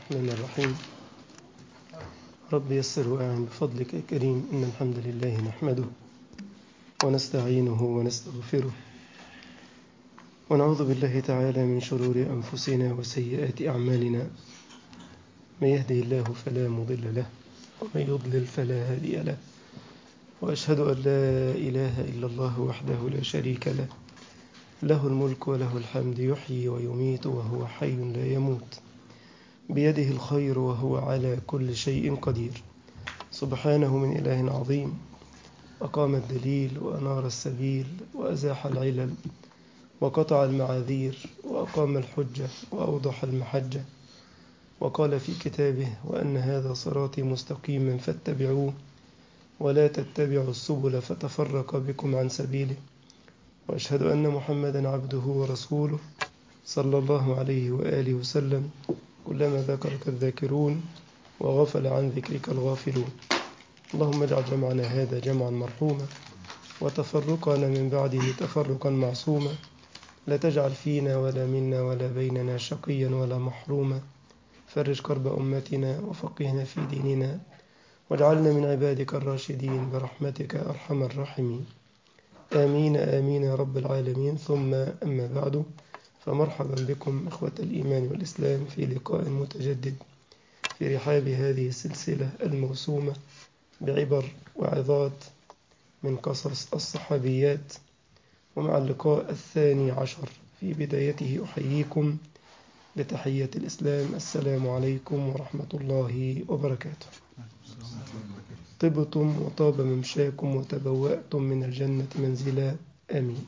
الرحمن الرحيم رب يسر وأعن بفضلك يا كريم إن الحمد لله نحمده ونستعينه ونستغفره ونعوذ بالله تعالى من شرور أنفسنا وسيئات أعمالنا من يهده الله فلا مضل له ومن يضلل فلا هادي له وأشهد أن لا إله إلا الله وحده لا شريك له له الملك وله الحمد يحيي ويميت وهو حي لا يموت بيده الخير وهو على كل شيء قدير سبحانه من إله عظيم أقام الدليل وأنار السبيل وأزاح العلل وقطع المعاذير وأقام الحجة وأوضح المحجة وقال في كتابه وأن هذا صراطي مستقيما فاتبعوه ولا تتبعوا السبل فتفرق بكم عن سبيله وأشهد أن محمدا عبده ورسوله صلى الله عليه وآله وسلم كلما ذكرك الذاكرون وغفل عن ذكرك الغافلون اللهم اجعل جمعنا هذا جمعا مرحوما وتفرقنا من بعده تفرقا معصوما لا تجعل فينا ولا منا ولا بيننا شقيا ولا محروما فرج كرب أمتنا وفقهنا في ديننا واجعلنا من عبادك الراشدين برحمتك أرحم الراحمين آمين آمين يا رب العالمين ثم أما بعد فمرحبا بكم إخوة الإيمان والإسلام في لقاء متجدد في رحاب هذه السلسلة الموسومة بعبر وعظات من قصص الصحابيات ومع اللقاء الثاني عشر في بدايته أحييكم بتحية الإسلام السلام عليكم ورحمة الله وبركاته طبتم وطاب ممشاكم وتبوأتم من الجنة منزلا آمين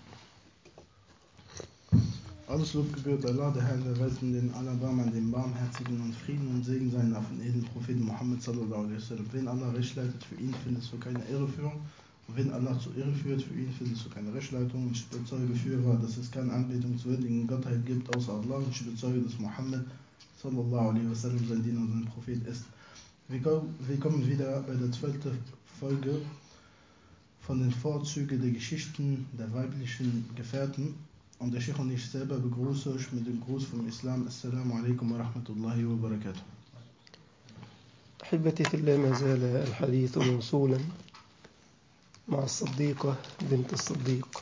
Alles Lob gebührt Allah, der Herr der Welt und den Allerbarmen, den Barmherzigen und Frieden und Segen seien auf den edlen Propheten Muhammad sallallahu alaihi wasallam. Wen Allah recht leitet, für ihn findest du keine Irreführung. Und wenn Allah zur Irre führt, für ihn findest du keine Rechtleitung. Und ich bezeuge für, dass es keine Anbetung zur würdigen Gottheit gibt, außer Allah. Und ich bezeuge, dass Muhammad sallallahu alaihi wasallam sein Diener und sein Prophet ist. Wir kommen wieder bei der zwölften Folge von den Vorzügen der Geschichten der weiblichen Gefährten. Und der Sheikh und ich selber begrüße euch mit dem Gruß vom Islam. Assalamu alaikum wa rahmatullahi wa barakatuh. أحبتي في الله ما زال الحديث موصولا مع الصديقة بنت الصديق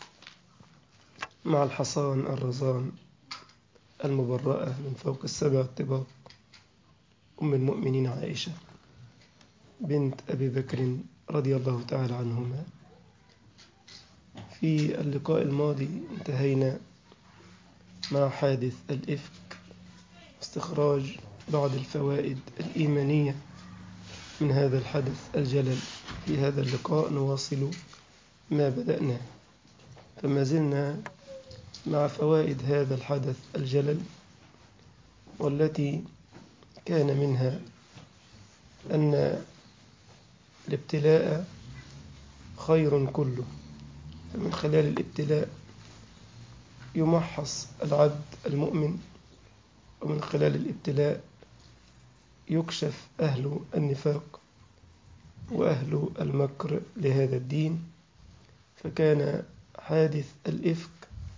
مع الحصان الرزان المبرأة من فوق السبع الطباق أم المؤمنين عائشة بنت أبي بكر رضي الله تعالى عنهما في اللقاء الماضي انتهينا مع حادث الإفك استخراج بعض الفوائد الإيمانية من هذا الحدث الجلل في هذا اللقاء نواصل ما بدأناه فما زلنا مع فوائد هذا الحدث الجلل والتي كان منها أن الابتلاء خير كله فمن خلال الابتلاء يمحص العبد المؤمن ومن خلال الابتلاء يكشف أهل النفاق وأهل المكر لهذا الدين فكان حادث الإفك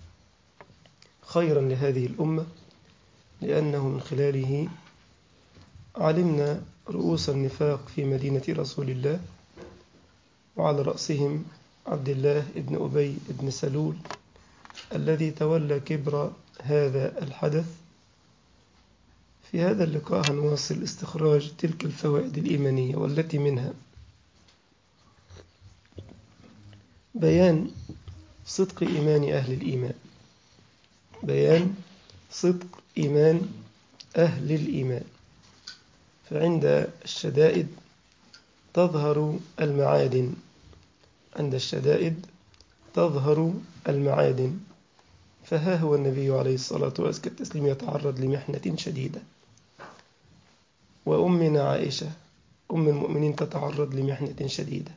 خيرا لهذه الأمة لأنه من خلاله علمنا رؤوس النفاق في مدينة رسول الله وعلى رأسهم عبد الله بن أبي بن سلول الذي تولى كبر هذا الحدث في هذا اللقاء هنواصل استخراج تلك الفوائد الإيمانية والتي منها بيان صدق إيمان أهل الإيمان بيان صدق إيمان أهل الإيمان فعند الشدائد تظهر المعادن عند الشدائد تظهر المعادن فها هو النبي عليه الصلاة والسلام يتعرض لمحنة شديدة وأمنا عائشة أم المؤمنين تتعرض لمحنة شديدة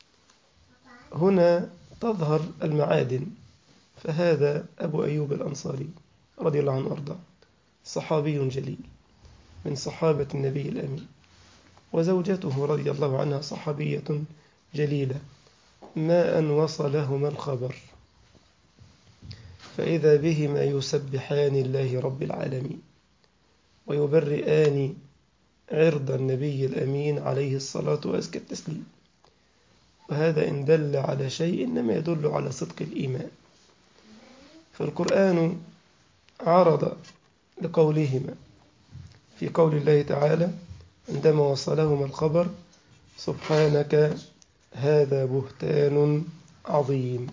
هنا تظهر المعادن فهذا أبو أيوب الأنصاري رضي الله عنه وأرضاه صحابي جليل من صحابة النبي الأمين وزوجته رضي الله عنها صحابية جليلة ما أن وصلهما الخبر فإذا بهما يسبحان الله رب العالمين ويبرئان عرض النبي الأمين عليه الصلاة وأزكى التسليم وهذا إن دل على شيء إنما يدل على صدق الإيمان فالقرآن عرض لقولهما في قول الله تعالى عندما وصلهما الخبر سبحانك هذا بهتان عظيم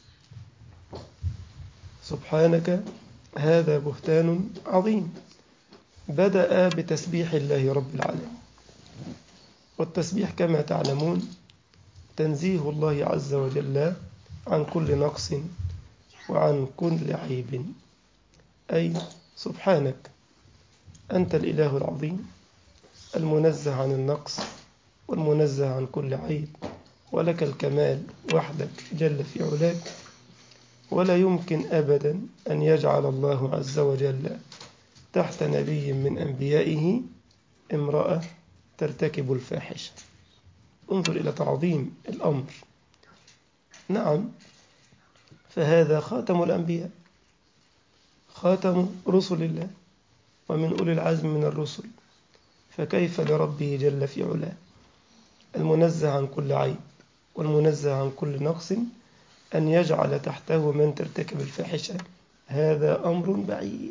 سبحانك هذا بهتان عظيم بدأ بتسبيح الله رب العالمين والتسبيح كما تعلمون تنزيه الله عز وجل عن كل نقص وعن كل عيب أي سبحانك أنت الإله العظيم المنزه عن النقص والمنزه عن كل عيب ولك الكمال وحدك جل في علاك ولا يمكن أبدا أن يجعل الله عز وجل تحت نبي من أنبيائه امرأة ترتكب الفاحشة انظر إلى تعظيم الأمر نعم فهذا خاتم الأنبياء خاتم رسل الله ومن أولي العزم من الرسل فكيف لربه جل في علاه المنزه عن كل عيب والمنزه عن كل نقص أن يجعل تحته من ترتكب الفاحشة هذا أمر بعيد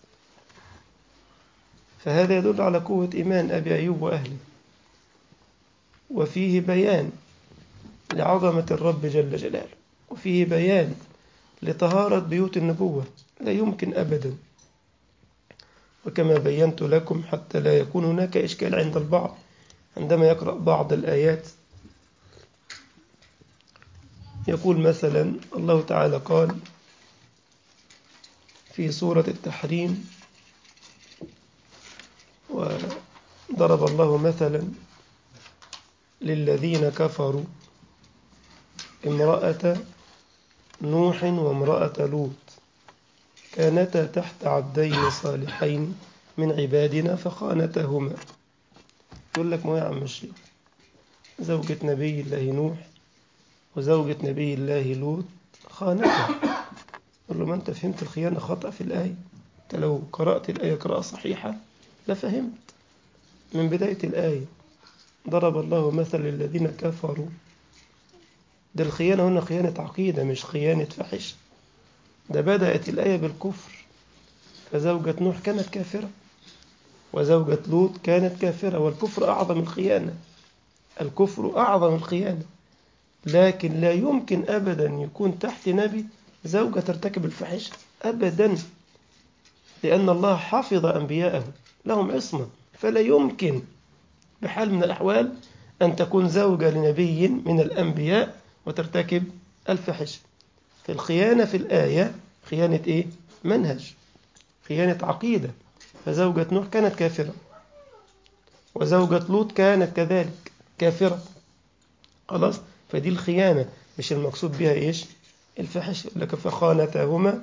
فهذا يدل على قوة إيمان أبي أيوب وأهله وفيه بيان لعظمة الرب جل جلاله وفيه بيان لطهارة بيوت النبوة لا يمكن أبدا وكما بينت لكم حتى لا يكون هناك إشكال عند البعض عندما يقرأ بعض الآيات يقول مثلا الله تعالى قال في سورة التحريم وضرب الله مثلا للذين كفروا امرأة نوح وامرأة لوط كانتا تحت عبدين صالحين من عبادنا فخانتهما يقول لك ما يا عم الشيخ زوجة نبي الله نوح وزوجة نبي الله لوط خانته قال له ما أنت فهمت الخيانة خطأ في الآية أنت لو قرأت الآية قراءة صحيحة لفهمت من بداية الآية ضرب الله مثل للذين كفروا ده الخيانة هنا خيانة عقيدة مش خيانة فحش ده بدأت الآية بالكفر فزوجة نوح كانت كافرة وزوجة لوط كانت كافرة والكفر أعظم الخيانة الكفر أعظم الخيانة لكن لا يمكن أبدا يكون تحت نبي زوجة ترتكب الفحش أبدا لأن الله حفظ أنبياءه لهم عصمة فلا يمكن بحال من الأحوال أن تكون زوجة لنبي من الأنبياء وترتكب الفحش في الخيانة في الآية خيانة إيه؟ منهج خيانة عقيدة فزوجة نوح كانت كافرة وزوجة لوط كانت كذلك كافرة خلاص فدي الخيانة مش المقصود بها إيش الفحش لك فخانتهما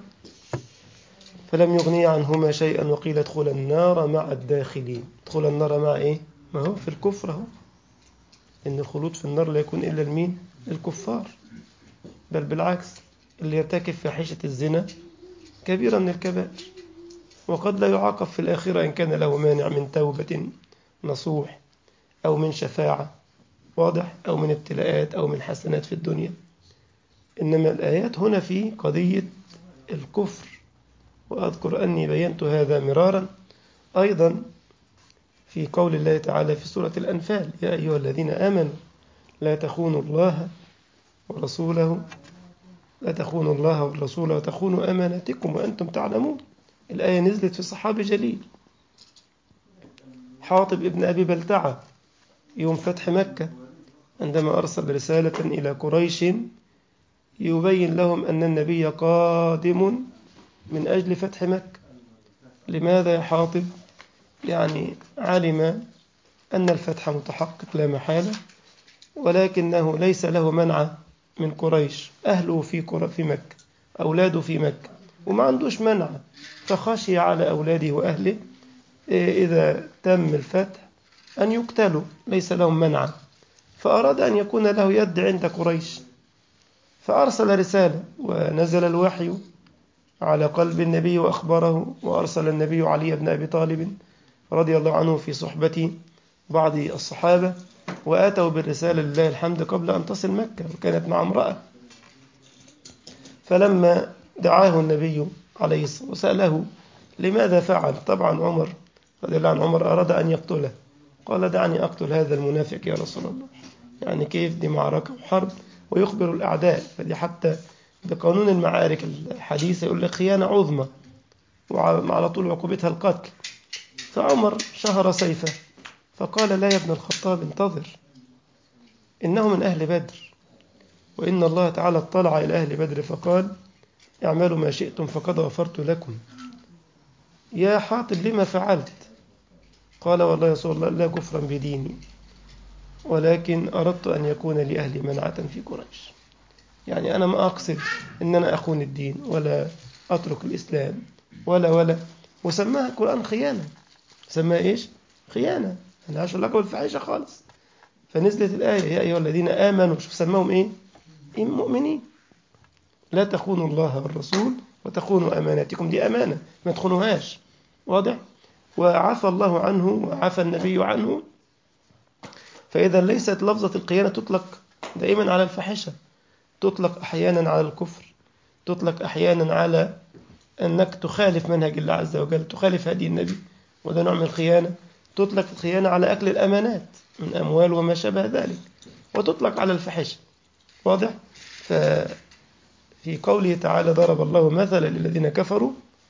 فلم يغني عنهما شيئا وقيل ادخل النار مع الداخلين ادخل النار مع إيه ما هو في الكفر اهو إن الخلود في النار لا يكون إلا المين الكفار بل بالعكس اللي يرتكب فاحشة الزنا كبيرة من الكبائر وقد لا يعاقب في الآخرة إن كان له مانع من توبة نصوح أو من شفاعة واضح أو من ابتلاءات أو من حسنات في الدنيا إنما الآيات هنا في قضية الكفر وأذكر أني بينت هذا مرارا أيضا في قول الله تعالى في سورة الأنفال يا أيها الذين آمنوا لا تخونوا الله ورسوله لا تخونوا الله والرسول وتخونوا أماناتكم وأنتم تعلمون الآية نزلت في صحابي جليل حاطب ابن أبي بلتعة يوم فتح مكة عندما أرسل رسالة إلى قريش يبين لهم أن النبي قادم من أجل فتح مكة لماذا يا حاطب يعني علم أن الفتح متحقق لا محالة ولكنه ليس له منع من قريش أهله في قرى في مكة أولاده في مكة وما عندوش منع فخشي على أولاده وأهله إذا تم الفتح أن يقتلوا ليس لهم منع فأراد أن يكون له يد عند قريش فأرسل رسالة ونزل الوحي على قلب النبي وأخبره وأرسل النبي علي بن أبي طالب رضي الله عنه في صحبة بعض الصحابة وآتوا بالرسالة لله الحمد قبل أن تصل مكة وكانت مع امرأة فلما دعاه النبي عليه الصلاة والسلام وسأله لماذا فعل طبعا عمر رضي الله عن عمر أراد أن يقتله قال دعني أقتل هذا المنافق يا رسول الله يعني كيف دي معركة وحرب ويخبر الأعداء فدي حتى بقانون المعارك الحديثة يقول لك خيانة عظمى وعلى طول عقوبتها القتل فعمر شهر سيفه فقال لا يا ابن الخطاب انتظر إنه من أهل بدر وإن الله تعالى اطلع إلى أهل بدر فقال اعملوا ما شئتم فقد غفرت لكم يا حاطب لما فعلت قال والله يا رسول الله لا كفرا بديني ولكن أردت أن يكون لأهلي منعة في قريش يعني أنا ما أقصد أن أنا أخون الدين ولا أترك الإسلام ولا ولا وسماها القرآن خيانة سماها إيش؟ خيانة أنا عشان لك بالفحيشة خالص فنزلت الآية يا أيها الذين آمنوا شوف سماهم إيه؟ إيه مؤمنين لا تخونوا الله والرسول وتخونوا أماناتكم دي أمانة ما تخونوهاش واضح؟ وعفى الله عنه وعفى النبي عنه فإذا ليست لفظة القيانة تطلق دائما على الفاحشة تطلق أحيانا على الكفر تطلق أحيانا على أنك تخالف منهج الله عز وجل تخالف هدي النبي وده نوع من الخيانة تطلق الخيانة على أكل الأمانات من أموال وما شابه ذلك وتطلق على الفحشة واضح؟ ففي قوله تعالى ضرب الله مثلا للذين كفروا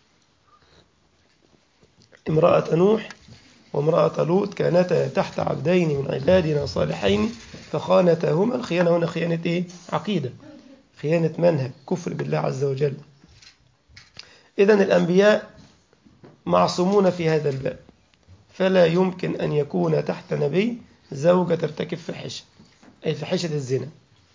امرأة نوح وامرأة لوط كانتا تحت عبدين من عبادنا صالحين فخانتاهما الخيانة هنا خيانة إيه؟ عقيدة خيانة منهج كفر بالله عز وجل إذا الأنبياء معصومون في هذا الباب فلا يمكن أن يكون تحت نبي زوجة ترتكب فحشة أي فحشة الزنا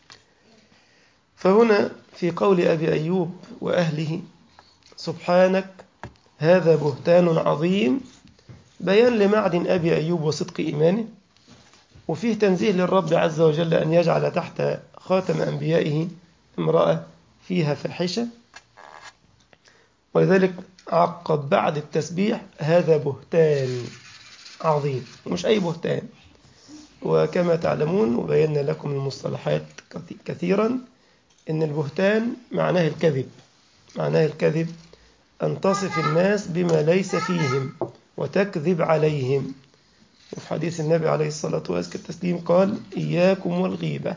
فهنا في قول أبي أيوب وأهله سبحانك هذا بهتان عظيم بيان لمعدن أبي أيوب وصدق إيمانه وفيه تنزيه للرب عز وجل أن يجعل تحت خاتم أنبيائه امرأة فيها فاحشة ولذلك عقب بعد التسبيح هذا بهتان عظيم مش أي بهتان وكما تعلمون وبينا لكم المصطلحات كثيرا إن البهتان معناه الكذب معناه الكذب أن تصف الناس بما ليس فيهم وتكذب عليهم وفي حديث النبي عليه الصلاة والتسليم قال إياكم والغيبة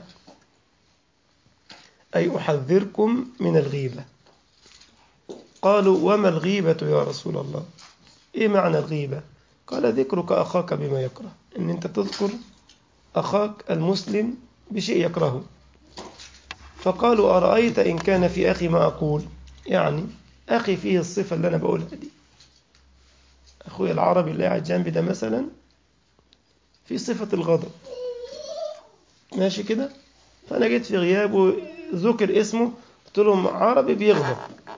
أي أحذركم من الغيبة قالوا وما الغيبة يا رسول الله إيه معنى الغيبة قال ذكرك أخاك بما يكره إن أنت تذكر أخاك المسلم بشيء يكرهه فقالوا أرأيت إن كان في أخي ما أقول يعني أخي فيه الصفة اللي أنا بقولها دي أخوي العربي اللي قاعد جنبي ده مثلا في صفة الغضب ماشي كده فأنا جيت في غيابه ذكر اسمه قلت لهم عربي بيغضب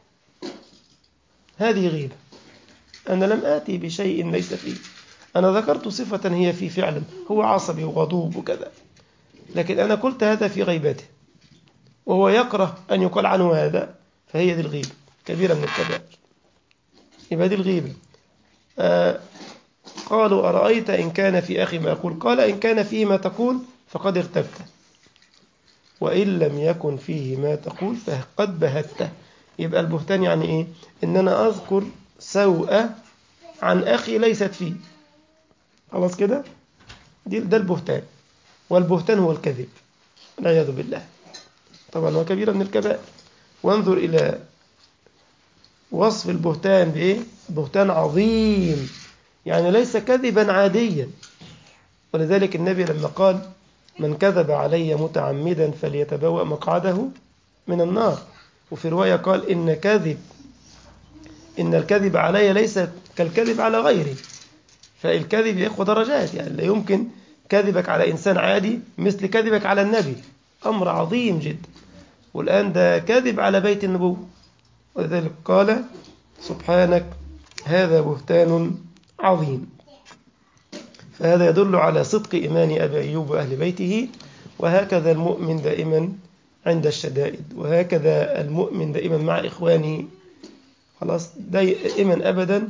هذه غيبة أنا لم آتي بشيء ليس فيه أنا ذكرت صفة هي في فعل هو عصبي وغضوب وكذا لكن أنا قلت هذا في غيبته وهو يكره أن يقال عنه هذا فهي دي الغيبة كبيرة من الكبائر يبقى دي الغيبة آه قالوا أرأيت إن كان في أخي ما أقول قال إن كان فيه ما تقول فقد ارتبت وإن لم يكن فيه ما تقول فقد بهته يبقى البهتان يعني إيه إن أنا أذكر سوءة عن أخي ليست فيه خلاص كده دي ده البهتان والبهتان هو الكذب والعياذ بالله طبعا هو كبيرة من الكبائر وانظر إلى وصف البهتان بإيه بهتان عظيم يعني ليس كذبا عاديا ولذلك النبي لما قال من كذب علي متعمدا فليتبوأ مقعده من النار وفي رواية قال إن كذب إن الكذب علي ليس كالكذب على غيري فالكذب يأخذ درجات يعني لا يمكن كذبك على إنسان عادي مثل كذبك على النبي أمر عظيم جدا والآن ده كذب على بيت النبوة ولذلك قال سبحانك هذا بهتان عظيم فهذا يدل على صدق إيمان أبي أيوب وأهل بيته وهكذا المؤمن دائما عند الشدائد وهكذا المؤمن دائما مع إخوانه خلاص دائما أبدا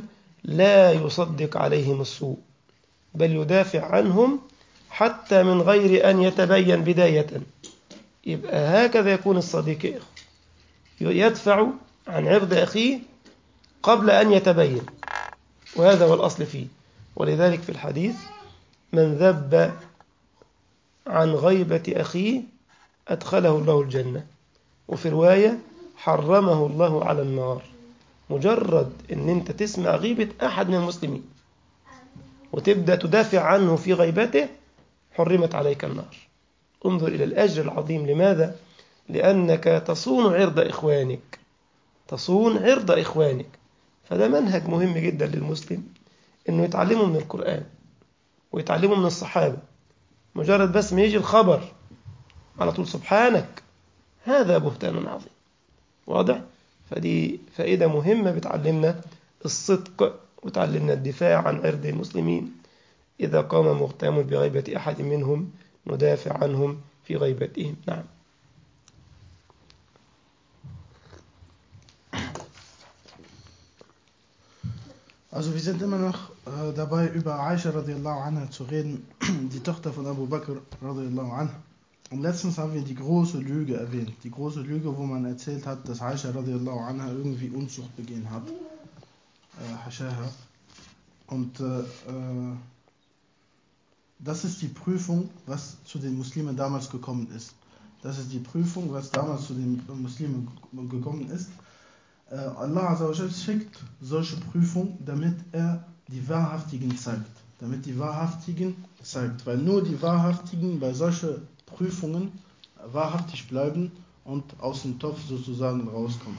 لا يصدق عليهم السوء بل يدافع عنهم حتى من غير أن يتبين بداية يبقى هكذا يكون الصديق يا إخوة يدفع عن عرض أخيه قبل أن يتبين وهذا هو الأصل فيه ولذلك في الحديث من ذب عن غيبة أخيه أدخله الله الجنة وفي رواية حرمه الله على النار مجرد أن أنت تسمع غيبة أحد من المسلمين وتبدأ تدافع عنه في غيبته حرمت عليك النار انظر إلى الأجر العظيم لماذا؟ لأنك تصون عرض إخوانك تصون عرض إخوانك فده منهج مهم جدا للمسلم أنه يتعلمه من القرآن ويتعلمه من الصحابة مجرد بس ما يجي الخبر على طول سبحانك هذا بهتان عظيم واضح؟ فدي فائدة مهمة بتعلمنا الصدق وتعلمنا الدفاع عن عرض المسلمين إذا قام مغتام بغيبة أحد منهم ندافع عنهم في غيبتهم نعم Also wir sind immer noch äh, dabei, über Aisha radiallahu anha zu reden, die Tochter von Abu Bakr radiallahu anha. Und letztens haben wir die große Lüge erwähnt. Die große Lüge, wo man erzählt hat, dass Aisha radiallahu anha irgendwie Unzucht begehen hat. Äh, Hashaha. Und äh, äh, das ist die Prüfung, was zu den Muslimen damals gekommen ist. Das ist die Prüfung, was damals zu den Muslimen gekommen ist. Äh, Allah Azzawajal schickt solche Prüfung, damit er die Wahrhaftigen zeigt. Damit die Wahrhaftigen zeigt. Weil nur die Wahrhaftigen bei solchen Prüfungen wahrhaftig bleiben und aus dem Topf sozusagen rauskommen.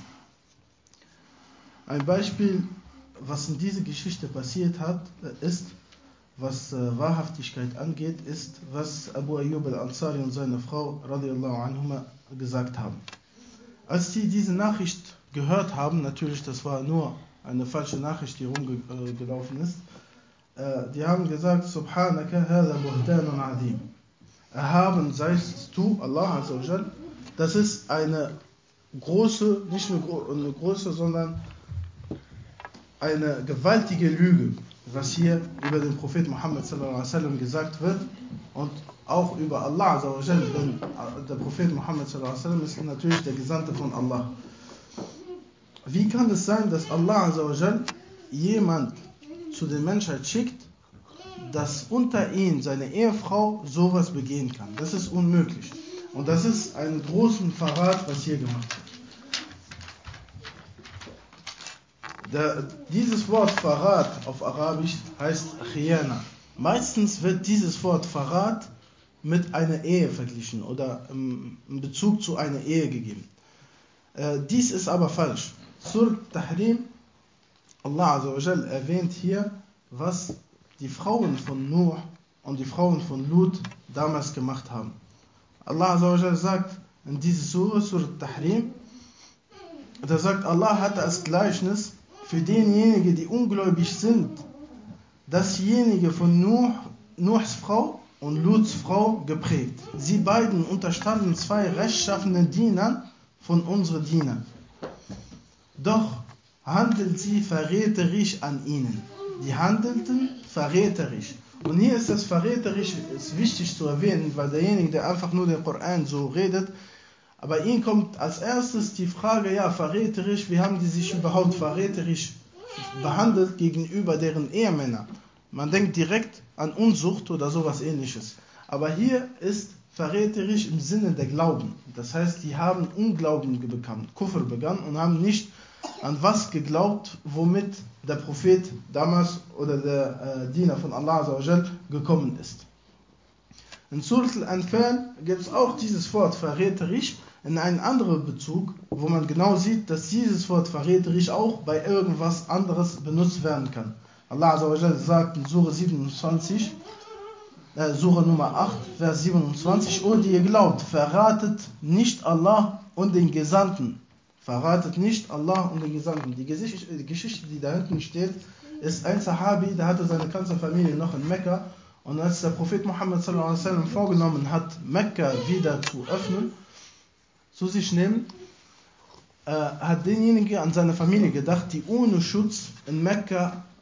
Ein Beispiel, was in dieser Geschichte passiert hat, ist, was äh, Wahrhaftigkeit angeht, ist, was Abu Ayyub al-Ansari und seine Frau radiallahu anhuma gesagt haben. Als sie diese Nachricht gehört haben, natürlich, das war nur eine falsche Nachricht, die rumgelaufen ist, äh, die haben gesagt, Subhanaka hadha buhtanun adim. Erhaben seist du, Allah Azzawajal, das ist eine große, nicht nur eine große, sondern eine gewaltige Lüge, was hier über den Prophet Muhammad sallallahu alaihi wasallam gesagt wird und auch über Allah Azzawajal, denn der Prophet Muhammad sallallahu alaihi wasallam ist natürlich der Gesandte von Allah. Wie kann es sein, dass Allah Azzawajal jemand zu der Menschheit schickt, dass unter ihn seine Ehefrau sowas begehen kann? Das ist unmöglich. Und das ist ein großen Verrat, was hier gemacht wird. Der, dieses Wort Verrat auf Arabisch heißt Khiyana. Meistens wird dieses Wort Verrat mit einer Ehe verglichen oder im, in Bezug zu einer Ehe gegeben. Äh, dies ist aber falsch. Sur Tahrim, Allah Azzawajal erwähnt hier, was die Frauen von Nuh und die Frauen von Lut damals gemacht haben. Allah Azzawajal sagt in dieser Surah, Surah Tahrim, da sagt Allah hat als Gleichnis für denjenigen, die ungläubig sind, dasjenige von Nuh, Nuhs Frau und Luts Frau geprägt. Sie beiden unterstanden zwei rechtschaffenen Dienern von unseren Dienern. Doch handelt sie verräterisch an ihnen. Die handelten verräterisch. Und hier ist das verräterisch ist wichtig zu erwähnen, weil derjenige, der einfach nur den Koran so redet, aber ihnen kommt als erstes die Frage, ja, verräterisch, wie haben die sich überhaupt verräterisch behandelt gegenüber deren Ehemänner? Man denkt direkt an Unzucht oder sowas ähnliches. Aber hier ist verräterisch im Sinne der Glauben. Das heißt, die haben Unglauben bekommen, Kufr begangen und haben nicht an was geglaubt, womit der Prophet damals oder der äh, Diener von Allah Azzawajal gekommen ist. In Surat al-Anfal gibt es auch dieses Wort verräterisch in einen anderen Bezug, wo man genau sieht, dass dieses Wort verräterisch auch bei irgendwas anderes benutzt werden kann. Allah Azzawajal sagt in Surah 27, äh, Surah Nummer 8, Vers 27, O die ihr glaubt, verratet nicht Allah und den Gesandten. Verratet nicht Allah und den Gesandten. Die Geschichte, die Geschichte, die da hinten steht, ist ein Sahabi, der hatte seine ganze Familie noch in Mekka und als der Prophet Muhammad sallallahu alaihi wasallam vorgenommen hat, Mekka wieder zu öffnen, zu sich nehmen, äh, hat derjenige an seine Familie gedacht, die ohne Schutz in Mekka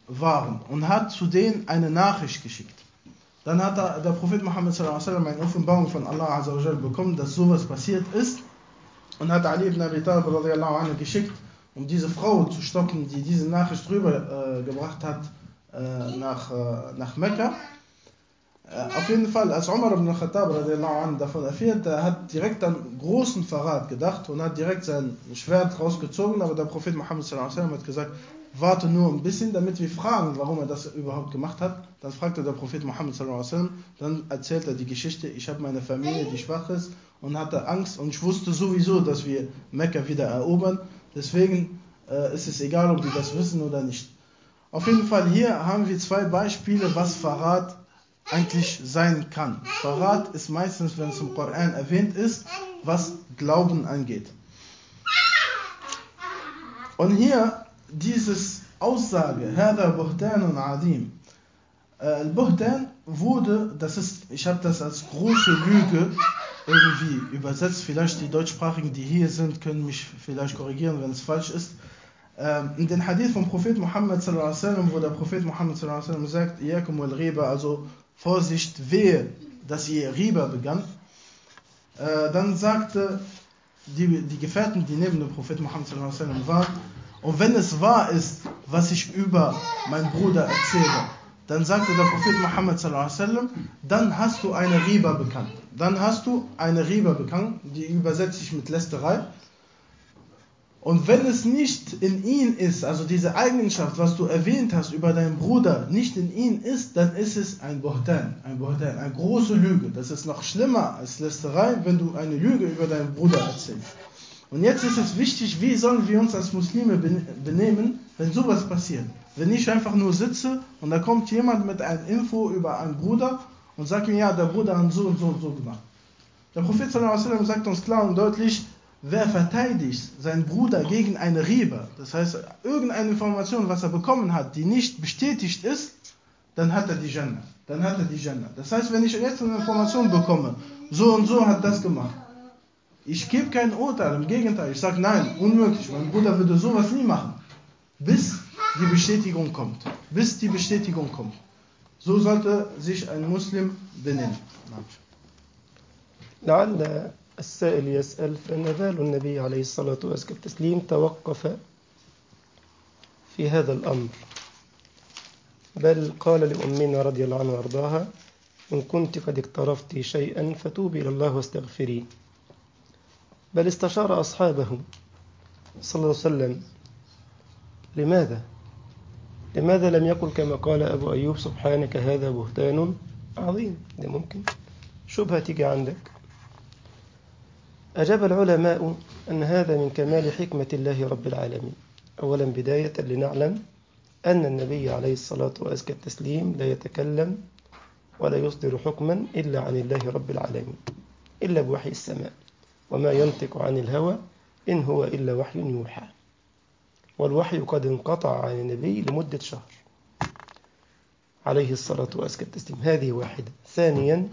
waren und hat zu denen eine Nachricht geschickt. Dann hat er, der Prophet Muhammad sallam, eine Offenbarung von Allah Azzawajal bekommen, dass sowas passiert ist und hat Ali ibn Abi Talib radiallahu anhu geschickt, um diese Frau zu stoppen, die diese Nachricht rübergebracht äh, gebracht hat äh, nach, äh, nach Mekka. Äh, auf jeden Fall, als Umar ibn Khattab anhu, davon erfährt, er hat direkt an großen Verrat gedacht und hat direkt sein Schwert rausgezogen, aber der Prophet Muhammad sallam, hat gesagt, warte nur ein bisschen, damit wir fragen, warum er das überhaupt gemacht hat. Dann fragte der Prophet Muhammad sallam, dann erzählt er die Geschichte, ich habe meine Familie, die schwach ist und hatte Angst und ich wusste sowieso, dass wir Mekka wieder erobern. Deswegen äh, ist es egal, ob wir das wissen oder nicht. Auf jeden Fall hier haben wir zwei Beispiele, was Verrat eigentlich sein kann. Verrat ist meistens, wenn es im Koran erwähnt ist, was Glauben angeht. Und hier dieses Aussage, Hada Buhtanun Adim. Al-Buhtan wurde, das ist, ich habe das als große Lüge irgendwie übersetzt. Vielleicht die Deutschsprachigen, die hier sind, können mich vielleicht korrigieren, wenn es falsch ist. In den Hadith vom Prophet Muhammad sallam, wo der Prophet Muhammad sallam sagt, Iyakum wal Riba, also Vorsicht, wehe, dass ihr Riba begann, dann sagte die, die Gefährten, die neben dem Prophet Muhammad sallam waren, und wenn es wahr ist, was ich über meinen Bruder erzähle, dann sagte der Prophet Muhammad sallam, dann hast du eine Riba bekannt. Dann hast du eine Riba bekannt, die übersetze ich mit Lästerei. Und wenn es nicht in ihn ist, also diese Eigenschaft, was du erwähnt hast über deinen Bruder, nicht in ihn ist, dann ist es ein Bohtan, ein Bohtan, eine große Lüge. Das ist noch schlimmer als Lästerei, wenn du eine Lüge über deinen Bruder erzählst. Und jetzt ist es wichtig, wie sollen wir uns als Muslime benehmen, wenn sowas passiert. Wenn ich einfach nur sitze und da kommt jemand mit einer Info über einen Bruder und sagt mir, ja, der Bruder hat so und so und so gemacht. Der Prophet sallam sagt uns klar und deutlich, wer verteidigt seinen Bruder gegen eine Riebe, das heißt, irgendeine Information, was er bekommen hat, die nicht bestätigt ist, dann hat er die Jannah. Dann hat er die Jannah. Das heißt, wenn ich jetzt eine Information bekomme, so und so hat das gemacht, ich gebe kein Urteil, im Gegenteil, ich sage nein, unmöglich, mein Bruder würde sowas nie machen, bis die Bestätigung kommt. Bis die Bestätigung kommt. So sollte sich ein Muslim benennen. لعل السائل يسأل فما بال النبي عليه الصلاة والسلام التسليم توقف في هذا الأمر بل قال لأمنا رضي الله عنها وارضاها إن كنت قد اقترفت شيئا فتوبي إلى الله واستغفريه بل استشار أصحابه صلى الله عليه وسلم لماذا؟ لماذا لم يقل كما قال أبو أيوب سبحانك هذا بهتان عظيم ده ممكن شبهة تيجي عندك أجاب العلماء أن هذا من كمال حكمة الله رب العالمين أولا بداية لنعلم أن النبي عليه الصلاة وأزكى التسليم لا يتكلم ولا يصدر حكما إلا عن الله رب العالمين إلا بوحي السماء وما ينطق عن الهوى إن هو إلا وحي يوحى والوحي قد انقطع عن النبي لمدة شهر عليه الصلاة وأزكى التسليم هذه واحدة ثانيا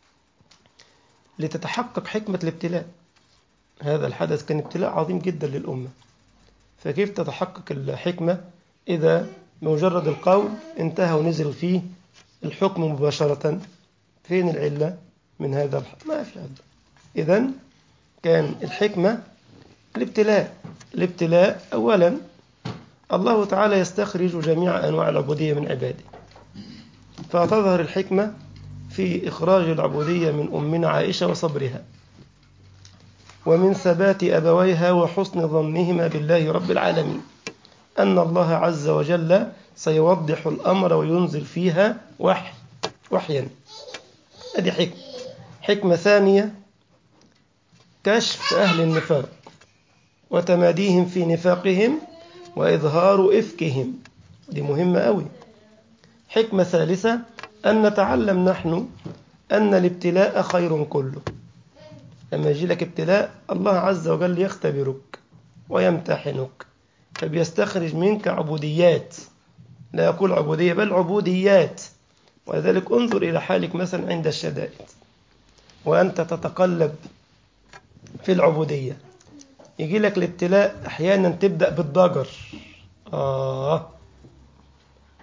لتتحقق حكمة الابتلاء هذا الحدث كان ابتلاء عظيم جدا للأمة فكيف تتحقق الحكمة إذا بمجرد القول انتهى ونزل فيه الحكم مباشرة فين العلة من هذا الحكم ما في علة إذا كان الحكمة الابتلاء الابتلاء أولا الله تعالى يستخرج جميع أنواع العبودية من عباده فتظهر الحكمة في إخراج العبودية من أمنا عائشة وصبرها ومن ثبات أبويها وحسن ظنهما بالله رب العالمين أن الله عز وجل سيوضح الأمر وينزل فيها وحي وحيا هذه حكمة حكمة ثانية كشف أهل النفاق وتماديهم في نفاقهم وإظهار إفكهم دي مهمة أوي حكمة ثالثة أن نتعلم نحن أن الابتلاء خير كله لما يجي لك ابتلاء الله عز وجل يختبرك ويمتحنك فبيستخرج منك عبوديات لا يقول عبودية بل عبوديات ولذلك انظر إلى حالك مثلا عند الشدائد وأنت تتقلب في العبودية يجي لك الابتلاء أحيانا تبدأ بالضجر آه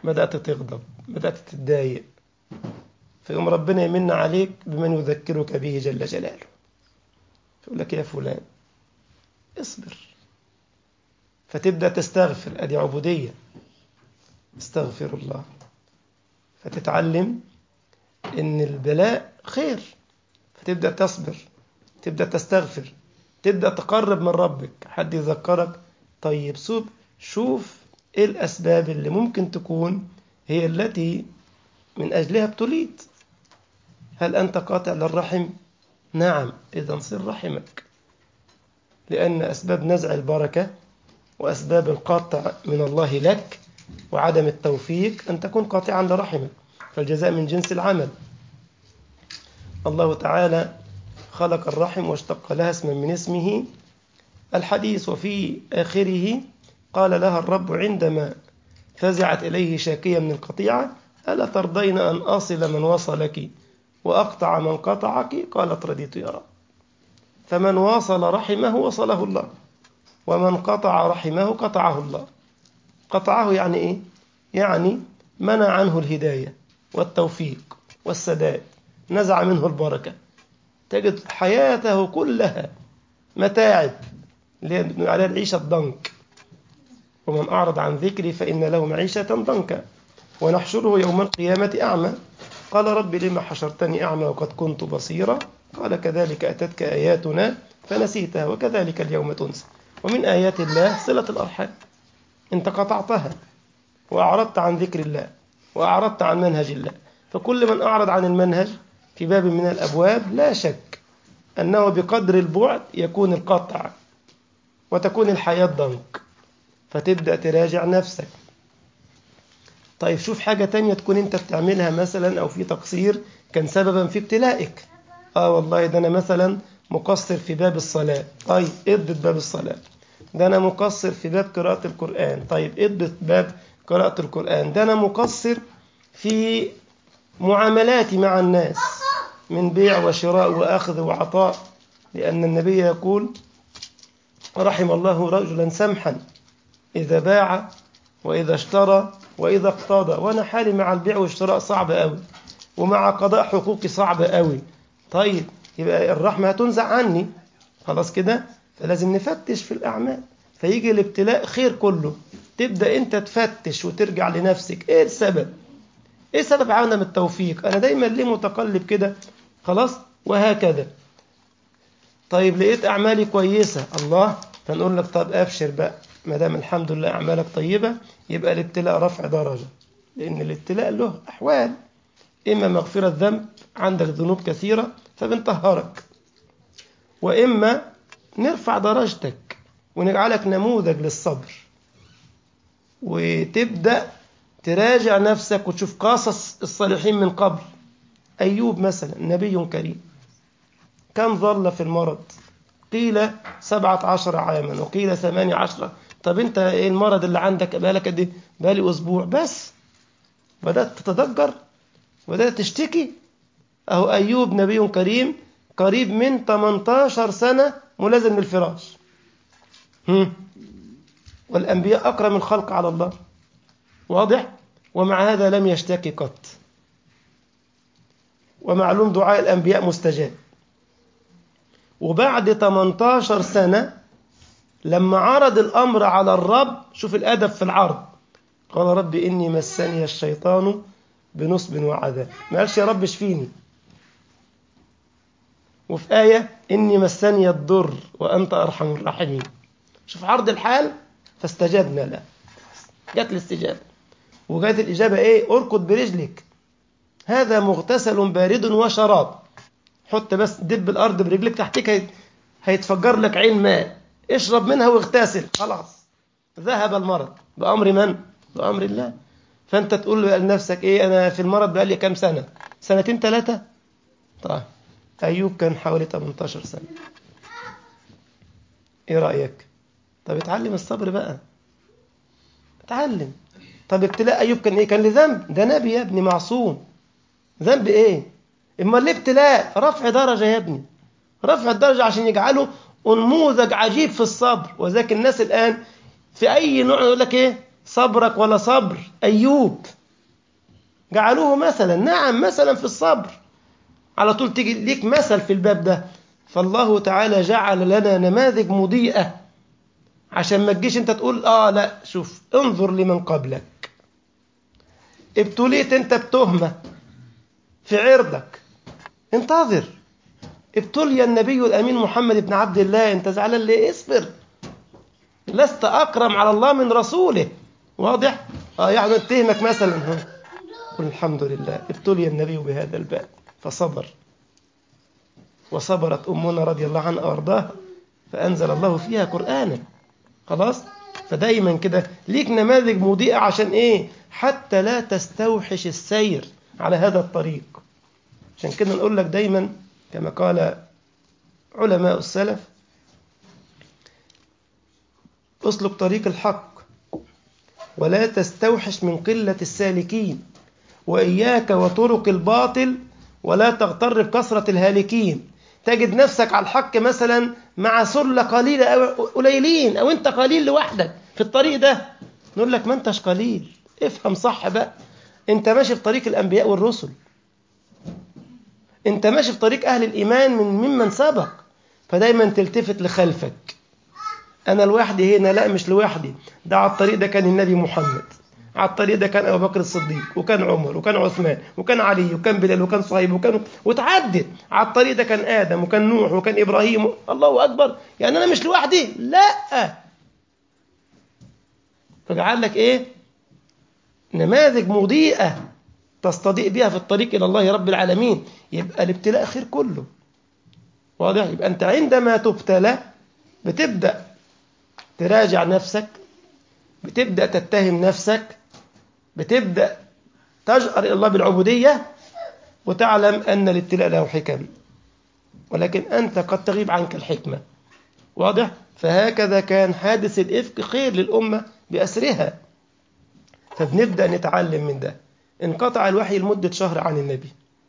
بدأت تغضب بدأت تتضايق فيقوم ربنا يمن عليك بمن يذكرك به جل جلاله يقول لك يا فلان اصبر فتبدأ تستغفر أدي عبودية استغفر الله فتتعلم إن البلاء خير فتبدأ تصبر تبدأ تستغفر تبدأ تقرب من ربك حد يذكرك طيب سوب شوف إيه الأسباب اللي ممكن تكون هي التي من أجلها ابتليت هل أنت قاطع للرحم؟ نعم إذا صل رحمك لأن أسباب نزع البركة وأسباب القطع من الله لك وعدم التوفيق أن تكون قاطعا لرحمك فالجزاء من جنس العمل الله تعالى خلق الرحم واشتق لها اسما من اسمه الحديث وفي آخره قال لها الرب عندما فزعت إليه شاكية من القطيعة ألا ترضين أن أصل من وصلك وأقطع من قطعك قالت رضيت يا رب فمن واصل رحمه وصله الله ومن قطع رحمه قطعه الله قطعه يعني إيه؟ يعني منع عنه الهداية والتوفيق والسداد نزع منه البركة تجد حياته كلها متاعب اللي عليها العيشة الضنك ومن أعرض عن ذكري فإن له معيشة ضنكا ونحشره يوم القيامة أعمى قال رب لما حشرتني أعمى وقد كنت بصيرا قال كذلك أتتك آياتنا فنسيتها وكذلك اليوم تنسى ومن آيات الله صلة الأرحام أنت قطعتها وأعرضت عن ذكر الله وأعرضت عن منهج الله فكل من أعرض عن المنهج في باب من الأبواب لا شك أنه بقدر البعد يكون القطع وتكون الحياة ضنك فتبدأ تراجع نفسك طيب شوف حاجة تانية تكون انت بتعملها مثلا او في تقصير كان سببا في ابتلائك اه والله ده انا مثلا مقصر في باب الصلاة طيب اضبط باب الصلاة ده انا مقصر في باب قراءة القرآن طيب اضبط باب قراءة القرآن ده انا مقصر في معاملاتي مع الناس من بيع وشراء واخذ وعطاء لان النبي يقول رحم الله رجلا سمحا إذا باع وإذا اشترى وإذا اقتضى وأنا حالي مع البيع والشراء صعب قوي ومع قضاء حقوقي صعب قوي طيب يبقى الرحمة هتنزع عني خلاص كده فلازم نفتش في الأعمال فيجي الابتلاء خير كله تبدأ أنت تفتش وترجع لنفسك إيه السبب إيه سبب عدم التوفيق أنا دايما ليه متقلب كده خلاص وهكذا طيب لقيت أعمالي كويسة الله فنقول لك طب أبشر بقى ما دام الحمد لله أعمالك طيبة يبقى الابتلاء رفع درجة لأن الابتلاء له أحوال إما مغفرة ذنب عندك ذنوب كثيرة فبنطهرك وإما نرفع درجتك ونجعلك نموذج للصبر وتبدأ تراجع نفسك وتشوف قصص الصالحين من قبل أيوب مثلا نبي كريم كم ظل في المرض قيل سبعة عشر عاما وقيل ثمانية عشرة طب انت ايه المرض اللي عندك بقالك قد ايه بقالي اسبوع بس بدات تتضجر بدات تشتكي اهو ايوب نبي كريم قريب من 18 سنه ملازم للفراش هم. والانبياء اكرم الخلق على الله واضح ومع هذا لم يشتكي قط ومعلوم دعاء الانبياء مستجاب وبعد 18 سنه لما عرض الأمر على الرب شوف الأدب في العرض قال رب إني مسني الشيطان بنصب وعذاب ما قالش يا رب اشفيني وفي آية إني مسني الضر وأنت أرحم الراحمين شوف عرض الحال فاستجبنا له جت الاستجابة وجت الإجابة إيه اركض برجلك هذا مغتسل بارد وشراب حط بس دب الأرض برجلك تحتك هيتفجر لك عين ماء اشرب منها واغتسل خلاص ذهب المرض بأمر من؟ بأمر الله فأنت تقول لنفسك إيه أنا في المرض بقالي كام سنة سنتين ثلاثة طيب أيوب كان حوالي 18 سنة إيه رأيك طب اتعلم الصبر بقى اتعلم طب ابتلاء أيوب كان إيه كان لذنب ده نبي يا ابني معصوم ذنب إيه إما الابتلاء رفع درجة يا ابني رفع الدرجة عشان يجعله نموذج عجيب في الصبر وذاك الناس الآن في أي نوع يقول لك إيه صبرك ولا صبر أيوب جعلوه مثلا نعم مثلا في الصبر على طول تيجي ليك مثل في الباب ده فالله تعالى جعل لنا نماذج مضيئة عشان ما تجيش انت تقول اه لا شوف انظر لمن قبلك ابتليت انت بتهمة في عرضك انتظر ابتلي النبي الأمين محمد بن عبد الله انت زعلان ليه اصبر لست أكرم على الله من رسوله واضح اه يعني اتهمك مثلا هو قل الحمد لله ابتلي النبي بهذا الباب فصبر وصبرت أمنا رضي الله عنها وأرضاها فأنزل الله فيها قرآنا خلاص فدايما كده ليك نماذج مضيئة عشان إيه حتى لا تستوحش السير على هذا الطريق عشان كده نقول لك دايما كما قال علماء السلف اسلك طريق الحق ولا تستوحش من قلة السالكين وإياك وطرق الباطل ولا تغتر بكثرة الهالكين تجد نفسك على الحق مثلا مع سلة قليلة أو قليلين أو أنت قليل لوحدك في الطريق ده نقول لك ما أنتش قليل افهم صح بقى أنت ماشي في طريق الأنبياء والرسل أنت ماشي في طريق أهل الإيمان من ممن سبق فدايما تلتفت لخلفك أنا لوحدي هنا لا مش لوحدي ده على الطريق ده كان النبي محمد على الطريق ده كان أبو بكر الصديق وكان عمر وكان عثمان وكان علي وكان بلال وكان صهيب وكان وتعدد على الطريق ده كان آدم وكان نوح وكان إبراهيم الله أكبر يعني أنا مش لوحدي لا فجعل لك إيه نماذج مضيئة تستضيء بها في الطريق إلى الله رب العالمين يبقى الابتلاء خير كله واضح يبقى أنت عندما تبتلى بتبدأ تراجع نفسك بتبدأ تتهم نفسك بتبدأ تجأر إلى الله بالعبودية وتعلم أن الابتلاء له حكم ولكن أنت قد تغيب عنك الحكمة واضح؟ فهكذا كان حادث الإفك خير للأمة بأسرها فبنبدأ نتعلم من ده انقطع الوحي لمدة شهر عن النبي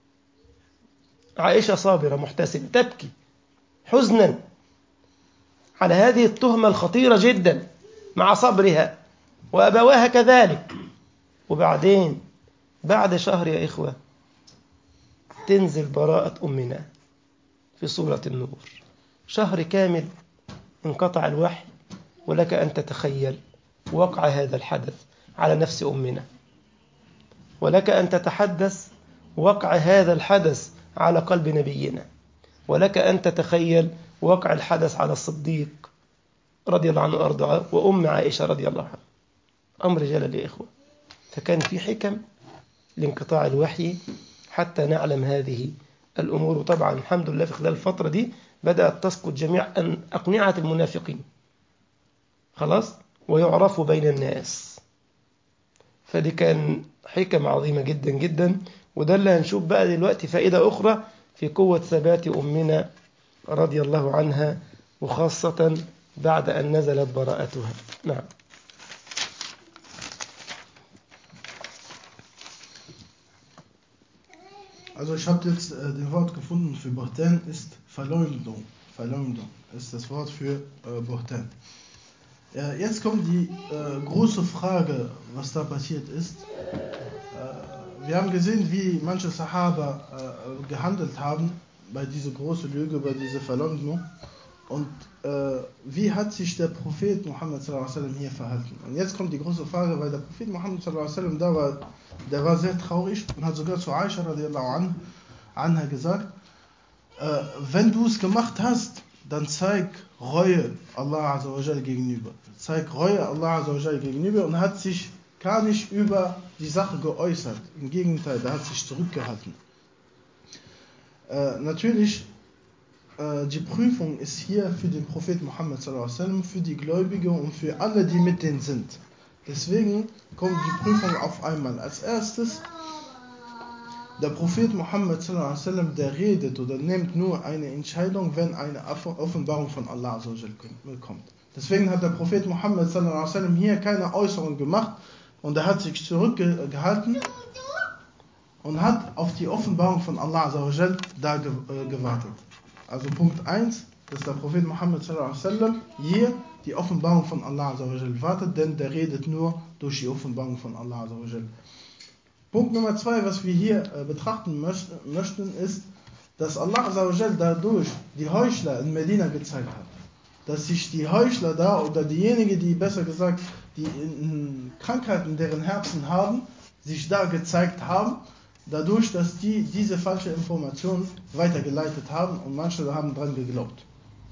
عائشة صابرة محتسبة تبكي حزنا على هذه التهمة الخطيرة جدا مع صبرها وأبواها كذلك وبعدين بعد شهر يا إخوة تنزل براءة أمنا في سورة النور شهر كامل انقطع الوحي ولك أن تتخيل وقع هذا الحدث على نفس أمنا ولك أن تتحدث وقع هذا الحدث على قلب نبينا ولك أن تتخيل وقع الحدث على الصديق رضي الله عنه وأرضاه وأم عائشة رضي الله عنها أمر جلل يا إخوة فكان في حكم لانقطاع الوحي حتى نعلم هذه الأمور وطبعا الحمد لله في خلال الفترة دي بدأت تسقط جميع أقنعة المنافقين خلاص ويعرفوا بين الناس فدي كان حكم عظيمة جدا جدا وده اللي هنشوف بقى دلوقتي فائدة أخرى في قوة ثبات أمنا رضي الله عنها وخاصة بعد أن نزلت براءتها نعم Also ich habe jetzt äh, den Wort gefunden für Bohten ist Verleumdung. Verleumdung ist das Wort für äh, Bohten. Ja, jetzt kommt die äh, große Frage, was da passiert ist. Äh, wir haben gesehen, wie manche Sahaba äh, gehandelt haben bei dieser großen Lüge, bei dieser Verleumdung. Und äh, wie hat sich der Prophet Muhammad sallam, hier verhalten? Und jetzt kommt die große Frage, weil der Prophet Muhammad sallam, da war, der war sehr traurig und hat sogar zu Aisha radiallahu anha gesagt, äh, wenn du es gemacht hast, dann zeig Reue Allah Azzawajal gegenüber. Zeig Reue Allah Azzawajal gegenüber und hat sich gar nicht über die Sache geäußert. Im Gegenteil, der hat sich zurückgehalten. Äh, natürlich, äh, die Prüfung ist hier für den Prophet Muhammad sallam, für die Gläubigen und für alle, die mit denen sind. Deswegen kommt die Prüfung auf einmal. Als erstes, der Prophet Muhammad sallam, der redet oder nimmt nur eine Entscheidung, wenn eine Offenbarung von Allah kommt. Deswegen hat der Prophet Muhammad sallam, hier keine Äußerung gemacht und er hat sich zurückgehalten und hat auf die Offenbarung von Allah da gewartet. Also Punkt 1, dass der Prophet Muhammad sallam, hier die Offenbarung von Allah Azzawajal wartet, denn der redet nur durch die Offenbarung von Allah Azzawajal. Punkt Nummer zwei, was wir hier äh, betrachten möchten, ist, dass Allah Azzawajal dadurch die Heuchler in Medina gezeigt hat. Dass sich die Heuchler da oder diejenigen, die besser gesagt, die in Krankheiten deren Herzen haben, sich da gezeigt haben, dadurch, dass die diese falsche Information weitergeleitet haben und manche haben dran geglaubt.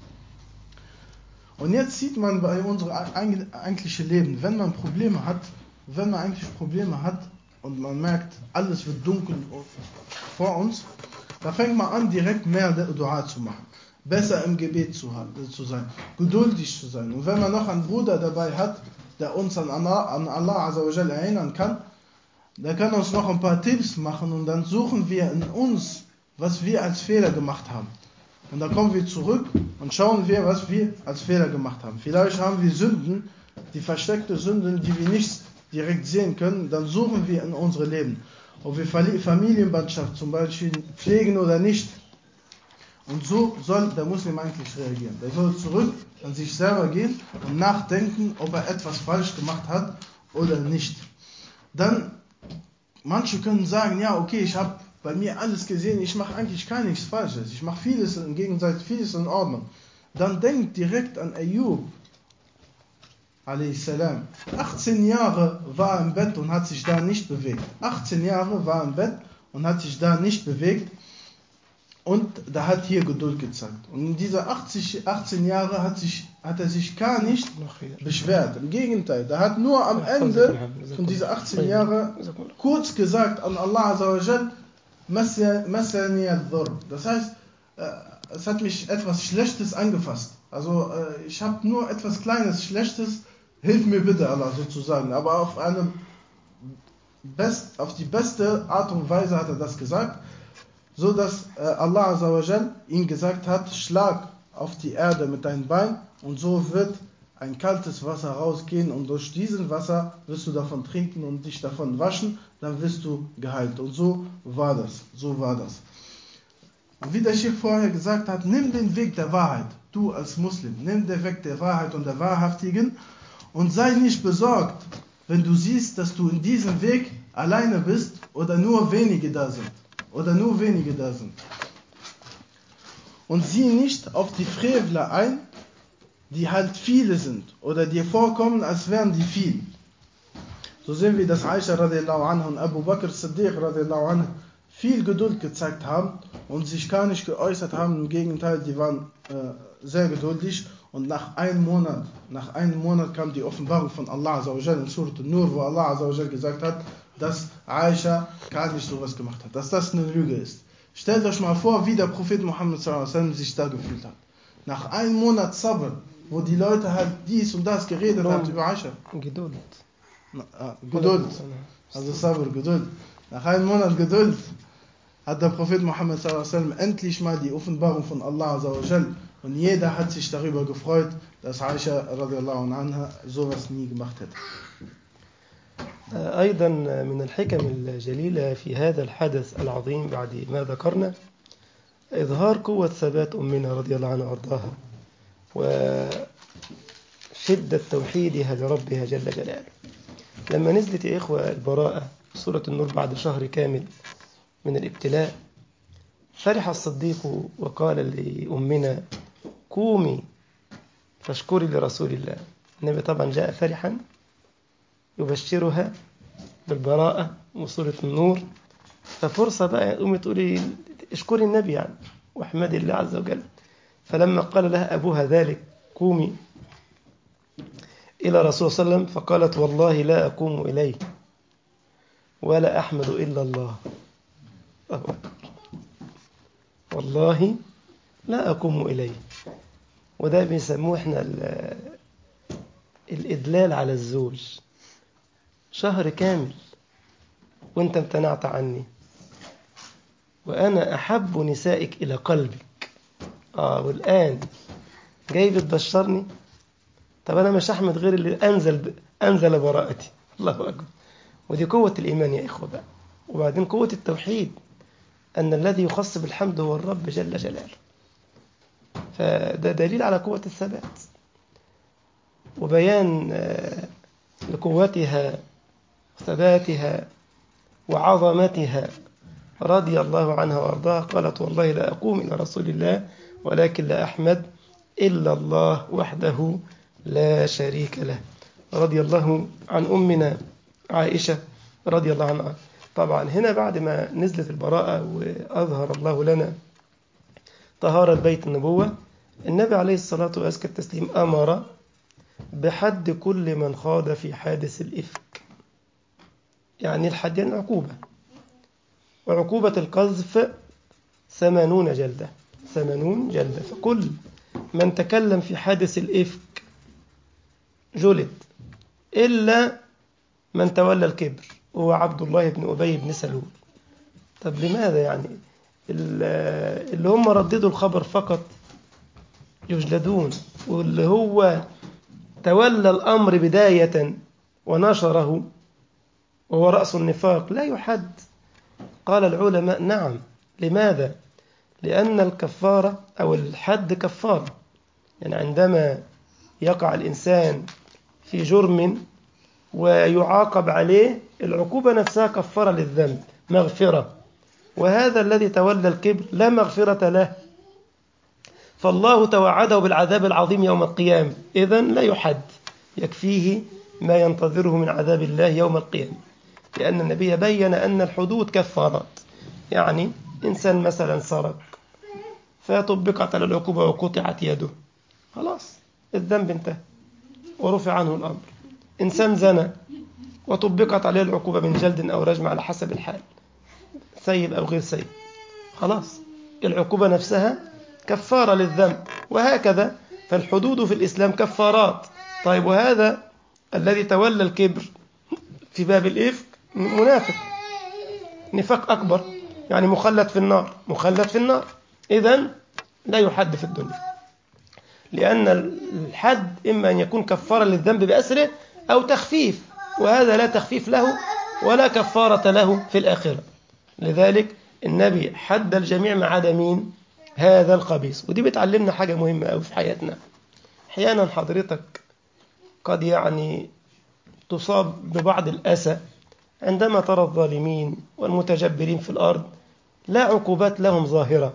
Und jetzt sieht man bei unserem eigentlichen Leben, wenn man Probleme hat, wenn man eigentlich Probleme hat und man merkt, alles wird dunkel vor uns, da fängt man an, direkt mehr Dua zu machen. Besser im Gebet zu, zu sein, geduldig zu sein. Und wenn man noch einen Bruder dabei hat, der uns an Allah, an Allah erinnern kann, der kann uns noch ein paar Tipps machen und dann suchen wir in uns, was wir als Fehler gemacht haben. Und dann kommen wir zurück und schauen wir, was wir als Fehler gemacht haben. Vielleicht haben wir Sünden, die versteckte Sünden, die wir nicht direkt sehen können, dann suchen wir in unsere Leben. Ob wir Familienbandschaft zum Beispiel pflegen oder nicht. Und so soll der Muslim eigentlich reagieren. Der soll zurück an sich selber gehen und nachdenken, ob er etwas falsch gemacht hat oder nicht. Dann, manche können sagen, ja, okay, ich habe bei mir alles gesehen, ich mache eigentlich gar nichts Falsches. Ich mache vieles im Gegensatz, vieles in Ordnung. Dann denkt direkt an Ayub, salam. 18 Jahre war er im Bett und hat sich da nicht bewegt. 18 Jahre war er im Bett und hat sich da nicht bewegt. Und da hat hier Geduld gezeigt. Und in dieser 80, 18 Jahre hat, sich, hat er sich gar nicht beschwert. Im Gegenteil, da hat nur am Ende von diesen 18 Jahren kurz gesagt an Allah Azawajal, das heißt, äh, es hat mich etwas Schlechtes angefasst. Also äh, ich habe nur etwas Kleines, Schlechtes, hilf mir bitte Allah sozusagen. Aber auf eine best, auf die beste Art und Weise hat er das gesagt, so dass äh, Allah Azawajal ihm gesagt hat, schlag auf die Erde mit deinem Bein und so wird ein kaltes Wasser rausgehen und durch diesen Wasser wirst du davon trinken und dich davon waschen, dann wirst du geheilt. Und so war das, so war das. Und wie der Sheikh vorher gesagt hat, nimm den Weg der Wahrheit, du als Muslim, nimm den Weg der Wahrheit und der Wahrhaftigen und sei nicht besorgt, wenn du siehst, dass du in diesem Weg alleine bist oder nur wenige da sind. Oder nur wenige da sind. Und sieh nicht auf die Frevler ein, die halt viele sind oder die vorkommen, als wären die viel. So sehen wir, dass Aisha radiallahu anha und Abu Bakr Siddiq radiallahu anha viel Geduld gezeigt haben und sich gar nicht geäußert haben. Im Gegenteil, die waren äh, sehr geduldig und nach einem Monat, nach einem Monat kam die Offenbarung von Allah Azawajal in Surat Nur, wo Allah Azawajal gesagt hat, dass Aisha gar nicht sowas gemacht hat, dass das eine Lüge ist. Stellt euch mal vor, wie der Prophet Muhammad sich da gefühlt hat. Nach einem Monat Sabr, wo die Leute halt dies und das geredet haben über Aisha. Geduld. Na, ah, Geduld. Also Sabr, Geduld. Nach einem Monat Geduld hat der Prophet Muhammad endlich mal die Offenbarung von Allah und jeder hat sich darüber gefreut, dass Aisha radiallahu anha sowas nie gemacht hätte. أيضا من الحكم الجليلة في هذا الحدث العظيم بعد ما ذكرنا إظهار قوة ثبات أمنا رضي الله عنها وأرضاها وشدة توحيدها لربها جل جلاله لما نزلت يا إخوة البراءة سورة النور بعد شهر كامل من الابتلاء فرح الصديق وقال لأمنا قومي فاشكري لرسول الله النبي طبعا جاء فرحا يبشرها بالبراءة وسورة النور ففرصة بقى قومي تقولي اشكري النبي يعني واحمدي الله عز وجل فلما قال لها أبوها ذلك قومي إلى رسول صلى الله عليه وسلم فقالت والله لا أقوم إليه ولا أحمد إلا الله والله لا أقوم إليه وده بيسموه احنا الإدلال على الزوج شهر كامل وانت امتنعت عني وأنا أحب نسائك إلى قلبك آه والآن جاي بتبشرني طب أنا مش أحمد غير اللي أنزل أنزل براءتي الله أكبر ودي قوة الإيمان يا إخوة بقى وبعدين قوة التوحيد أن الذي يخص بالحمد هو الرب جل جلاله فده دليل على قوة الثبات وبيان لقوتها وثباتها وعظمتها رضي الله عنها وارضاها قالت والله لا اقوم الى رسول الله ولكن لا احمد الا الله وحده لا شريك له رضي الله عن امنا عائشه رضي الله عنها طبعا هنا بعد ما نزلت البراءه واظهر الله لنا طهاره بيت النبوه النبي عليه الصلاه وازكى التسليم امر بحد كل من خاض في حادث الافك يعني الحد يعني عقوبه وعقوبة القذف ثمانون جلدة ثمانون جلدة فكل من تكلم في حادث الإفك جلد إلا من تولى الكبر هو عبد الله بن أبي بن سلول طب لماذا يعني اللي هم رددوا الخبر فقط يجلدون واللي هو تولى الأمر بداية ونشره وهو رأس النفاق لا يحد قال العلماء نعم لماذا؟ لأن الكفارة أو الحد كفارة يعني عندما يقع الإنسان في جرم ويعاقب عليه العقوبة نفسها كفارة للذنب مغفرة وهذا الذي تولى الكبر لا مغفرة له فالله توعده بالعذاب العظيم يوم القيامة إذا لا يحد يكفيه ما ينتظره من عذاب الله يوم القيامة لأن النبي بين أن الحدود كفارات يعني إنسان مثلا سرق فطبقت على العقوبة وقطعت يده خلاص الذنب انتهى ورفع عنه الأمر إنسان زنى وطبقت عليه العقوبة من جلد أو رجم على حسب الحال سيب أو غير سيب خلاص العقوبة نفسها كفارة للذنب وهكذا فالحدود في الإسلام كفارات طيب وهذا الذي تولى الكبر في باب الإفك منافق نفاق أكبر يعني مخلد في النار مخلد في النار إذا لا يحد في الدنيا لأن الحد إما أن يكون كفارة للذنب بأسره أو تخفيف وهذا لا تخفيف له ولا كفارة له في الآخرة لذلك النبي حد الجميع ما عدا مين هذا الخبيث ودي بتعلمنا حاجة مهمة أوي في حياتنا أحيانا حضرتك قد يعني تصاب ببعض الأسى عندما ترى الظالمين والمتجبرين في الأرض لا عقوبات لهم ظاهرة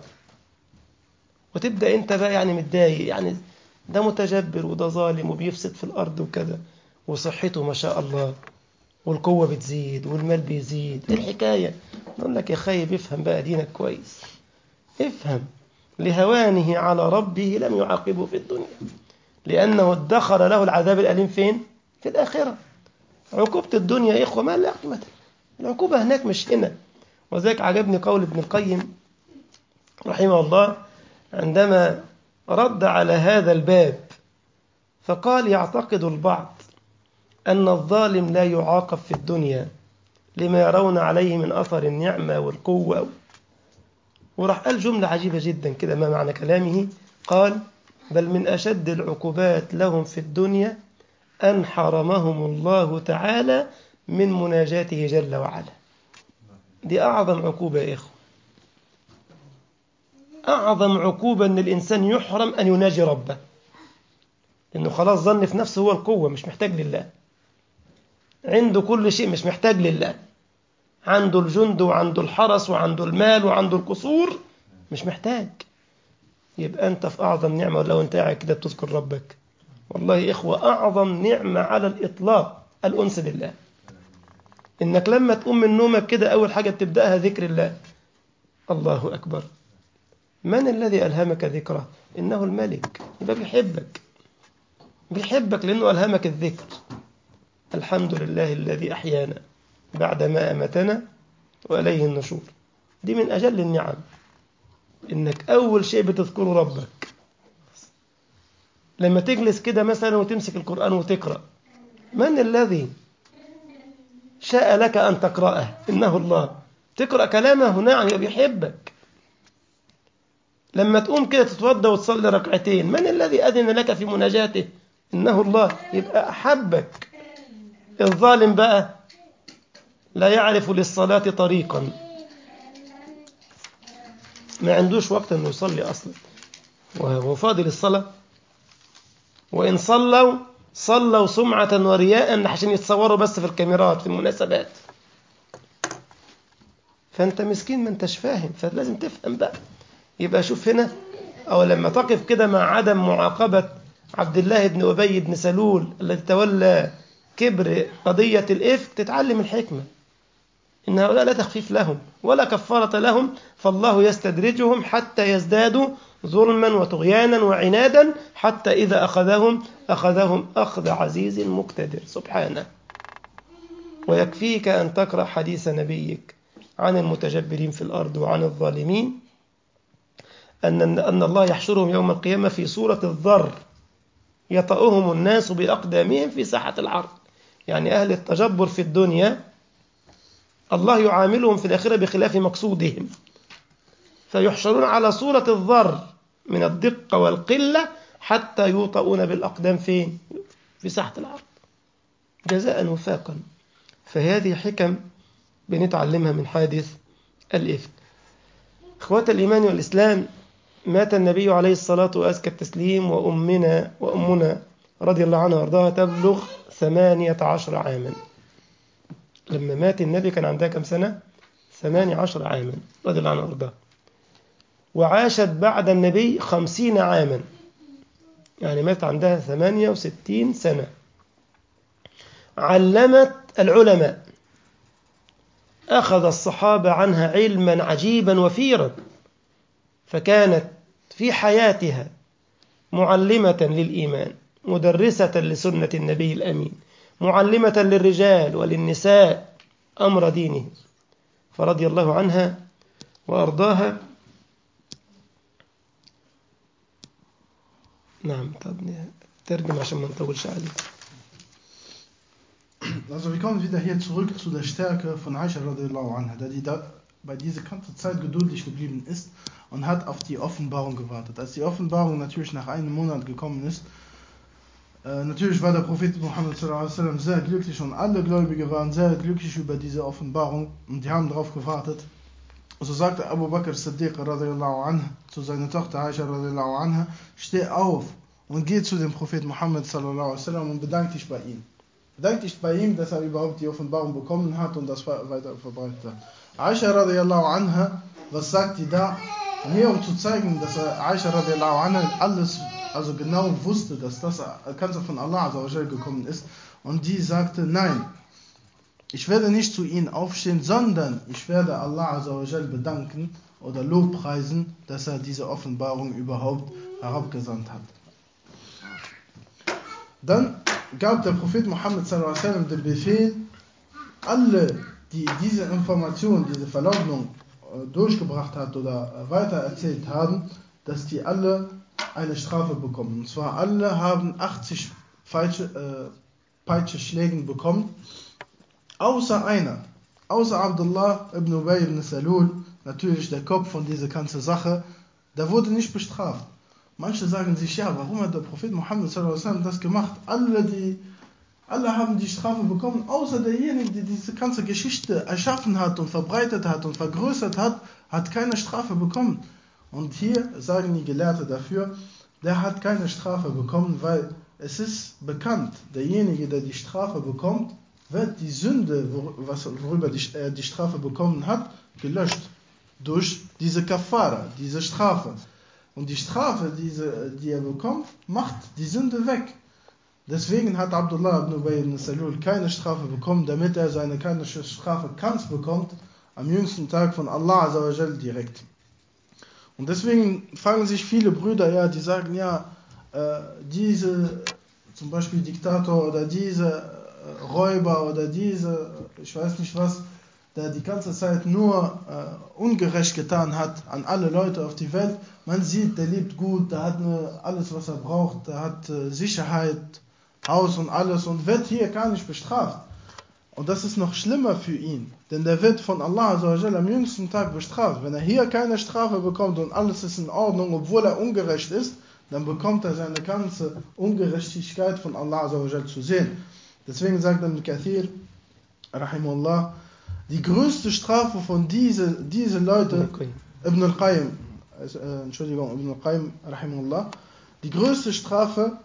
وتبدأ أنت بقى يعني متضايق يعني ده متجبر وده ظالم وبيفسد في الأرض وكذا وصحته ما شاء الله والقوة بتزيد والمال بيزيد إيه الحكاية نقول لك يا خايب افهم بقى دينك كويس افهم لهوانه على ربه لم يعاقبه في الدنيا لأنه ادخر له العذاب الأليم فين؟ في الآخرة عقوبة الدنيا يا إخوة ما لا قيمة العقوبة هناك مش هنا وذلك عجبني قول ابن القيم رحمه الله عندما رد على هذا الباب فقال يعتقد البعض أن الظالم لا يعاقب في الدنيا لما يرون عليه من أثر النعمة والقوة وراح قال جملة عجيبة جدا كده ما معنى كلامه قال بل من أشد العقوبات لهم في الدنيا أن حرمهم الله تعالى من مناجاته جل وعلا دي أعظم عقوبة يا إخوة أعظم عقوبة أن الإنسان يحرم أن يناجي ربه لأنه خلاص ظن في نفسه هو القوة مش محتاج لله عنده كل شيء مش محتاج لله عنده الجند وعنده الحرس وعنده المال وعنده القصور مش محتاج يبقى أنت في أعظم نعمة لو أنت قاعد كده بتذكر ربك والله إخوة أعظم نعمة على الإطلاق الأنس بالله إنك لما تقوم من نومك كده أول حاجة بتبدأها ذكر الله الله أكبر من الذي ألهمك ذكره إنه الملك يبقى بيحبك بيحبك لأنه ألهمك الذكر الحمد لله الذي أحيانا بعدما أمتنا وإليه النشور دي من أجل النعم إنك أول شيء بتذكره ربك لما تجلس كده مثلا وتمسك القرآن وتقرأ من الذي شاء لك أن تقرأه إنه الله تقرأ كلامه نعم بيحبك لما تقوم كده تتوضى وتصلي ركعتين من الذي أذن لك في مناجاته إنه الله يبقى أحبك الظالم بقى لا يعرف للصلاة طريقا ما عندوش وقت أنه يصلي أصلا وهو فاضي للصلاة وإن صلوا صلوا سمعة ورياء عشان يتصوروا بس في الكاميرات في المناسبات فانت مسكين ما انتش فاهم فلازم تفهم بقى يبقى شوف هنا او لما تقف كده مع عدم معاقبة عبد الله بن أبي بن سلول الذي تولى كبر قضية الإفك تتعلم الحكمة إن هؤلاء لا تخفيف لهم ولا كفارة لهم فالله يستدرجهم حتى يزدادوا ظلما وطغيانا وعنادا حتى إذا أخذهم أخذهم أخذ عزيز مقتدر سبحانه ويكفيك أن تقرأ حديث نبيك عن المتجبرين في الأرض وعن الظالمين أن أن الله يحشرهم يوم القيامة في صورة الذر يطأهم الناس بأقدامهم في ساحة العرض يعني أهل التجبر في الدنيا الله يعاملهم في الآخرة بخلاف مقصودهم فيحشرون على صورة الذر من الدقة والقلة حتى يوطؤون بالأقدام فين؟ في ساحة العرض جزاء وفاقا فهذه حكم بنتعلمها من حادث الإفك إخوة الإيمان والإسلام مات النبي عليه الصلاة وأزكى التسليم وأمنا وأمنا رضي الله عنها وارضاها تبلغ ثمانية عشر عاما لما مات النبي كان عندها كم سنة؟ ثمانية عشر عاما رضي الله عنها وارضاها وعاشت بعد النبي خمسين عاما يعني مات عندها ثمانية وستين سنة علمت العلماء أخذ الصحابة عنها علما عجيبا وفيرا فكانت في حياتها معلمة للإيمان مدرسة لسنة النبي الأمين معلمة للرجال وللنساء أمر دينه فرضي الله عنها وأرضاها نعم طب ترجم عشان ما نطولش عليه Also wir kommen wieder hier zurück zu der Stärke von Aisha radiallahu anha, da die da bei dieser ganzen Zeit geduldig geblieben ist und hat auf die Offenbarung gewartet. Als die Offenbarung natürlich nach einem Monat gekommen ist, äh, natürlich war der Prophet Muhammad sallam, sehr glücklich und alle Gläubige waren sehr glücklich über diese Offenbarung und die haben darauf gewartet. Und so sagte Abu Bakr Siddiq radiallahu anha zu seiner Tochter Aisha radiallahu anha, steh auf und geh zu dem Prophet Muhammad sallallahu alaihi wasallam und bedank dich bei ihm. Bedank dich bei ihm, dass er überhaupt die Offenbarung bekommen hat und das weiter verbreitet hat. Aisha radiallahu anha, was sagt die da? Hier um zu zeigen, dass Aisha radiallahu anha alles, also genau wusste, dass das Kanzler von Allah gekommen ist. Und die sagte, nein, ich werde nicht zu ihnen aufstehen, sondern ich werde Allah bedanken oder Lobpreisen, dass er diese Offenbarung überhaupt herabgesandt hat. Dann gab der Prophet Muhammad sallam den Befehl, alle, die diese Information, diese Verleugnung durchgebracht hat oder weiter erzählt haben, dass die alle eine Strafe bekommen. Und zwar alle haben 80 falsche, äh, Peitscheschlägen bekommen, außer einer, außer Abdullah ibn Ubay ibn Salul, natürlich der Kopf von dieser ganzen Sache, der wurde nicht bestraft. Manche sagen sich, ja, warum hat der Prophet Muhammad das gemacht? Alle, die, alle haben die Strafe bekommen, außer derjenige, der diese ganze Geschichte erschaffen hat und verbreitet hat und vergrößert hat, hat keine Strafe bekommen. Und hier sagen die Gelehrte dafür, der hat keine Strafe bekommen, weil es ist bekannt, derjenige, der die Strafe bekommt, wird die Sünde, worüber er die Strafe bekommen hat, gelöscht durch diese Kafara, diese Strafe. Und die Strafe, diese, die er bekommt, macht die Sünde weg. Deswegen hat Abdullah ibn Ubay ibn Salul keine Strafe bekommen, damit er seine keine Strafe ganz bekommt, am jüngsten Tag von Allah direkt. Und deswegen fragen sich viele Brüder, ja, die sagen, ja, äh, diese, zum Beispiel Diktator oder diese äh, Räuber oder diese, ich weiß nicht was, der die ganze Zeit nur äh, ungerecht getan hat an alle Leute auf die Welt. Man sieht, der lebt gut, der hat nur alles, was er braucht, der hat äh, Sicherheit, Haus und alles und wird hier gar nicht bestraft. Und das ist noch schlimmer für ihn, denn der wird von Allah am jüngsten Tag bestraft. Wenn er hier keine Strafe bekommt und alles ist in Ordnung, obwohl er ungerecht ist, dann bekommt er seine ganze Ungerechtigkeit von Allah zu sehen. Deswegen sagt Ibn Kathir, Rahimullah, die größte Strafe von diese, diese Leute, Ibn al-Qayyim, äh, Entschuldigung, Ibn al-Qayyim, Rahimullah, die größte Strafe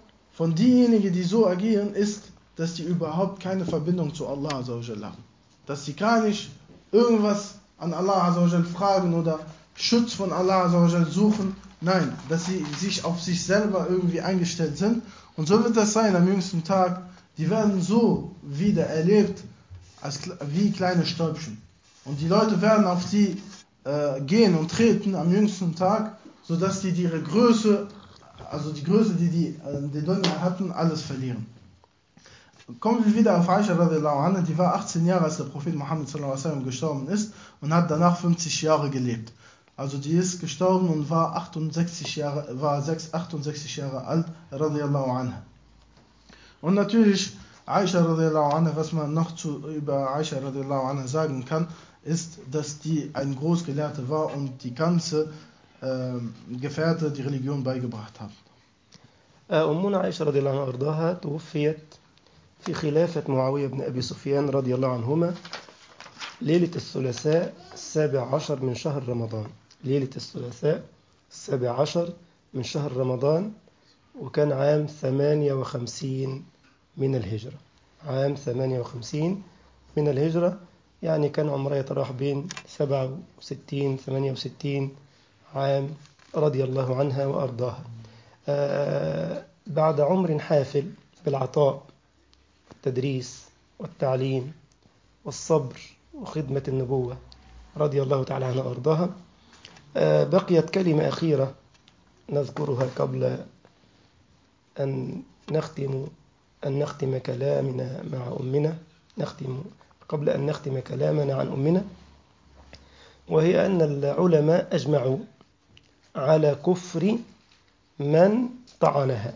von diejenigen, die so agieren, ist, dass die überhaupt keine Verbindung zu Allah haben. Dass sie gar nicht irgendwas an Allah fragen oder Schutz von Allah suchen. Nein, dass sie sich auf sich selber irgendwie eingestellt sind. Und so wird das sein am jüngsten Tag. Die werden so wieder erlebt als, wie kleine Stäubchen. Und die Leute werden auf sie äh, gehen und treten am jüngsten Tag, sodass die ihre Größe, also die Größe, die die äh, die Dunya hatten, alles verlieren. Kommen wir wieder auf Aisha radiallahu anha, die war 18 Jahre, als der Prophet Muhammad sallallahu alaihi wasallam gestorben ist und hat danach 50 Jahre gelebt. Also die ist gestorben und war 68 Jahre, war 68 Jahre alt, radiallahu anha. Und natürlich, Aisha radiallahu anha, was man noch zu, über Aisha radiallahu anha sagen kann, ist, dass die ein Großgelehrter war und die ganze äh, Gefährte die Religion beigebracht hat. أمنا عائشة رضي الله عنها وأرضاها توفيت في خلافة معاوية بن أبي سفيان رضي الله عنهما ليلة الثلاثاء السابع عشر من شهر رمضان ليلة الثلاثاء السابع عشر من شهر رمضان وكان عام ثمانية وخمسين من الهجرة عام ثمانية وخمسين من الهجرة يعني كان عمرها يتراوح بين سبعة وستين ثمانية وستين عام رضي الله عنها وأرضاها آه بعد عمر حافل بالعطاء والتدريس والتعليم والصبر وخدمة النبوة رضي الله تعالى عنها وأرضاها آه بقيت كلمة أخيرة نذكرها قبل أن نختم أن نختم كلامنا مع أمنا نختم قبل أن نختم كلامنا عن أمنا وهي أن العلماء أجمعوا على كفر من طعنها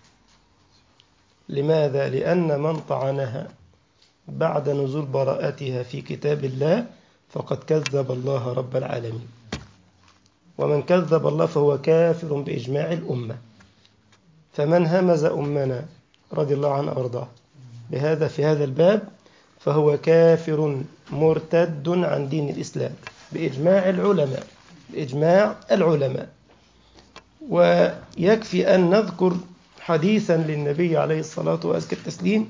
لماذا؟ لأن من طعنها بعد نزول براءتها في كتاب الله فقد كذب الله رب العالمين ومن كذب الله فهو كافر بإجماع الأمة فمن همز أمنا رضي الله عنه وأرضاه بهذا في هذا الباب فهو كافر مرتد عن دين الإسلام بإجماع العلماء بإجماع العلماء ويكفي أن نذكر حديثا للنبي عليه الصلاة وأزكى التسليم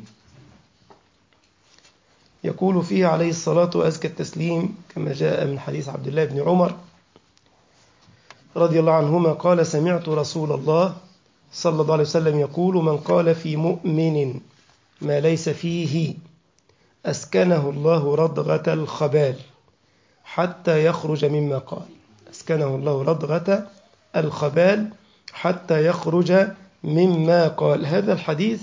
يقول فيه عليه الصلاة وأزكى التسليم كما جاء من حديث عبد الله بن عمر رضي الله عنهما قال سمعت رسول الله صلى الله عليه وسلم يقول من قال في مؤمن ما ليس فيه أسكنه الله ردغة الخبال حتى يخرج مما قال أسكنه الله ردغة الخبال حتى يخرج مما قال هذا الحديث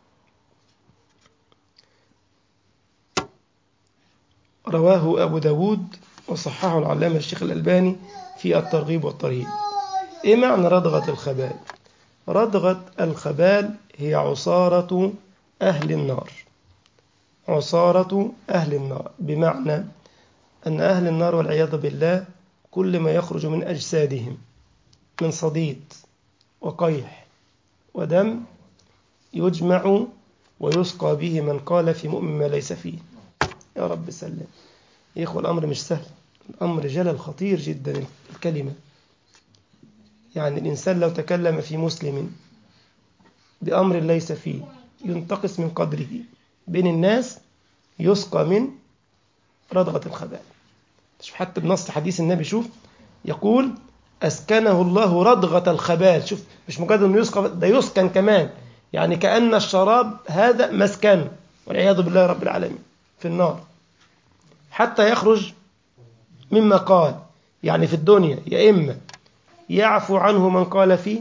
رواه أبو داود وصححه العلامة الشيخ الألباني في الترغيب والترهيب إيه معنى ردغة الخبال ردغة الخبال هي عصارة أهل النار عصارة أهل النار بمعنى أن أهل النار والعياذ بالله كل ما يخرج من أجسادهم من صديد وقيح ودم يجمع ويسقى به من قال في مؤمن ما ليس فيه يا رب سلم يا إخوة الأمر مش سهل الأمر جلل خطير جدا الكلمة يعني الإنسان لو تكلم في مسلم بأمر ليس فيه ينتقص من قدره بين الناس يسقى من ردغة الخبال شوف حتى بنص حديث النبي شوف يقول أسكنه الله ردغة الخبال شوف مش مجرد أنه يسقى ده يسكن كمان يعني كأن الشراب هذا مسكن والعياذ بالله رب العالمين في النار حتى يخرج مما قال يعني في الدنيا يا إما يعفو عنه من قال فيه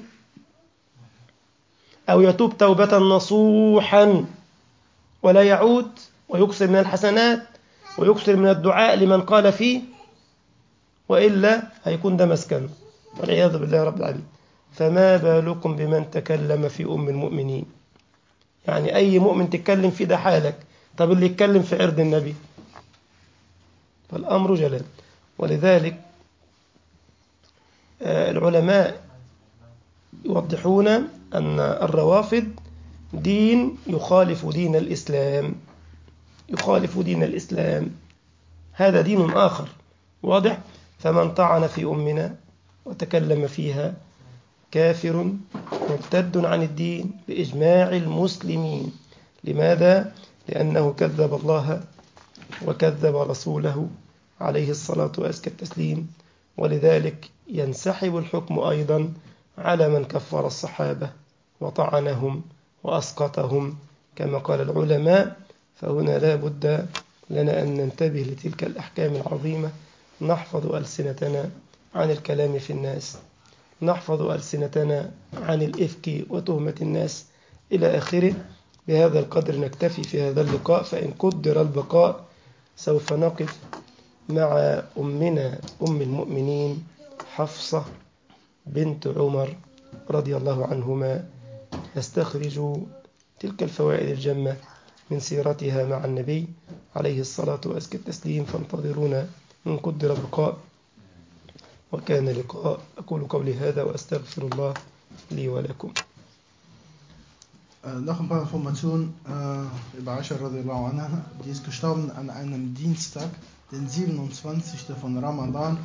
أو يتوب توبة نصوحا ولا يعود ويكثر من الحسنات ويكثر من الدعاء لمن قال فيه وإلا هيكون ده مسكنه والعياذ بالله رب العالمين فما بالكم بمن تكلم في أم المؤمنين يعني أي مؤمن تتكلم فيه ده حالك طب اللي يتكلم في عرض النبي فالأمر جلال ولذلك العلماء يوضحون أن الروافض دين يخالف دين الإسلام يخالف دين الإسلام هذا دين آخر واضح فمن طعن في أمنا وتكلم فيها كافر مرتد عن الدين بإجماع المسلمين لماذا؟ لأنه كذب الله وكذب رسوله عليه الصلاة وأزكى التسليم ولذلك ينسحب الحكم أيضا على من كفر الصحابة وطعنهم وأسقطهم كما قال العلماء فهنا لا بد لنا أن ننتبه لتلك الأحكام العظيمة نحفظ ألسنتنا عن الكلام في الناس نحفظ ألسنتنا عن الإفك وتهمة الناس إلى آخره بهذا القدر نكتفي في هذا اللقاء فإن قدر البقاء سوف نقف مع أمنا أم المؤمنين حفصة بنت عمر رضي الله عنهما نستخرج تلك الفوائد الجمة من سيرتها مع النبي عليه الصلاة وأزكى التسليم فانتظرونا من قدر بقاء وكان لقاء أقول قولي هذا وأستغفر الله لي ولكم Äh, noch ein paar Informationen äh, über Aisha radiallahu anha. Die ist gestorben an einem Dienstag, den 27. von Ramadan,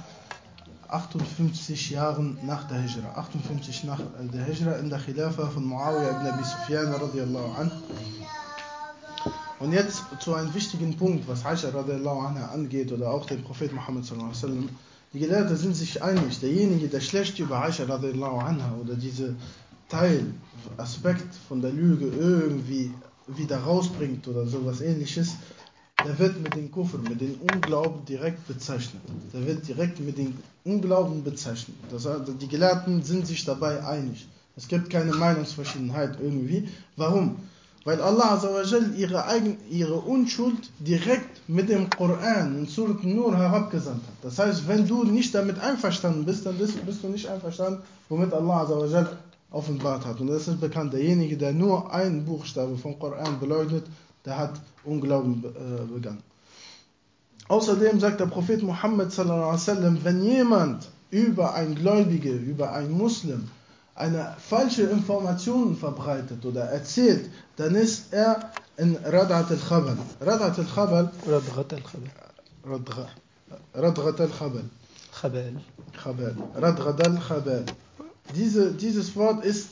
58 Jahren nach der Hijra. 58 nach der Hijra in der Khilafa von Muawiyah ibn Abi Sufyan radiallahu anha. Und jetzt zu einem wichtigen Punkt, was Aisha radiallahu anha angeht oder auch den Prophet Muhammad sallallahu alaihi wasallam. Die Gelehrten sind sich einig, derjenige, der schlecht über Aisha radiallahu anha oder diese Teil, Aspekt von der Lüge irgendwie wieder rausbringt oder sowas ähnliches, der wird mit dem Kufr, mit dem Unglauben direkt bezeichnet. Der wird direkt mit dem Unglauben bezeichnet. Das heißt, die Gelehrten sind sich dabei einig. Es gibt keine Meinungsverschiedenheit irgendwie. Warum? Weil Allah Azzawajal ihre, eigen, ihre Unschuld direkt mit dem Koran in Surat Nur herabgesandt hat. Das heißt, wenn du nicht damit einverstanden bist, dann bist, bist du nicht einverstanden, womit Allah Azzawajal offenbart hat. Und das ist bekannt, derjenige, der nur einen Buchstabe vom Koran beleugnet, der hat Unglauben äh, begangen. Außerdem sagt der Prophet Muhammad sallallahu alaihi wasallam, wenn jemand über ein Gläubige, über einen Muslim eine falsche Information verbreitet oder erzählt, dann ist er in Radat al-Khabal. Radat al-Khabal. Radghat al-Khabal. Radghat al-Khabal. Khabal. Khabal. Radghat al-Khabal. Diese, dieses Wort ist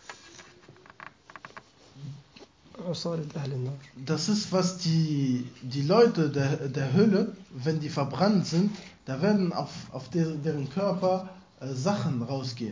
عصارة أهل النار Das ist, was die, die Leute der, der Hölle, wenn die verbrannt sind, da werden auf, auf deren, deren Körper äh, Sachen rausgehen.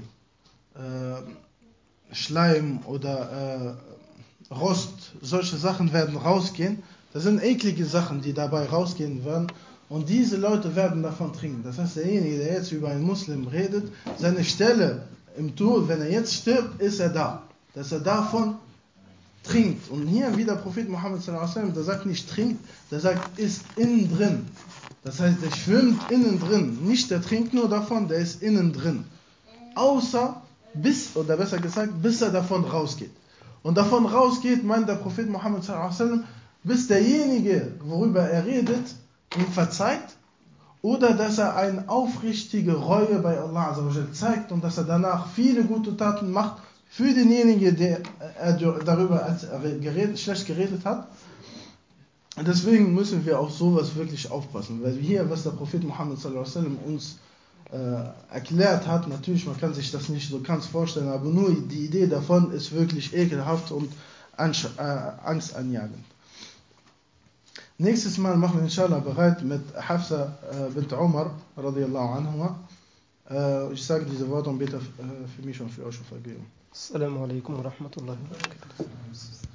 Äh, Schleim oder äh, Rost, solche Sachen werden rausgehen. Das sind eklige Sachen, die dabei rausgehen werden. Und diese Leute werden davon trinken. Das heißt, derjenige, der jetzt über einen Muslim redet, seine Stelle im Tod, wenn er jetzt stirbt, ist er da. Dass er davon trinkt. Und hier wieder Prophet Muhammad sallallahu alaihi wasallam, der sagt nicht trinkt, der sagt ist innen drin. Das heißt, der schwimmt innen drin. Nicht der trinkt nur davon, der ist innen drin. Außer bis, oder besser gesagt, bis er davon rausgeht. Und davon rausgeht, meint der Prophet Muhammad sallallahu alaihi wasallam, bis derjenige, worüber er redet, ihm verzeiht oder dass er eine aufrichtige Reue bei Allah Azzawajal zeigt und dass er danach viele gute Taten macht für denjenigen, der er darüber geredet, schlecht geredet hat. Und deswegen müssen wir auf sowas wirklich aufpassen, weil hier, was der Prophet Muhammad sallallahu alaihi wasallam uns äh, erklärt hat, natürlich, man kann sich das nicht so ganz vorstellen, aber nur die Idee davon ist wirklich ekelhaft und äh, angstanjagend. Nächstes Mal machen wir inshallah bereit mit Hafsa äh, bint Umar radiallahu anha. Äh, ich sage diese Worte und bitte äh, für mich und für euch um Vergebung. السلام عليكم ورحمة الله وبركاته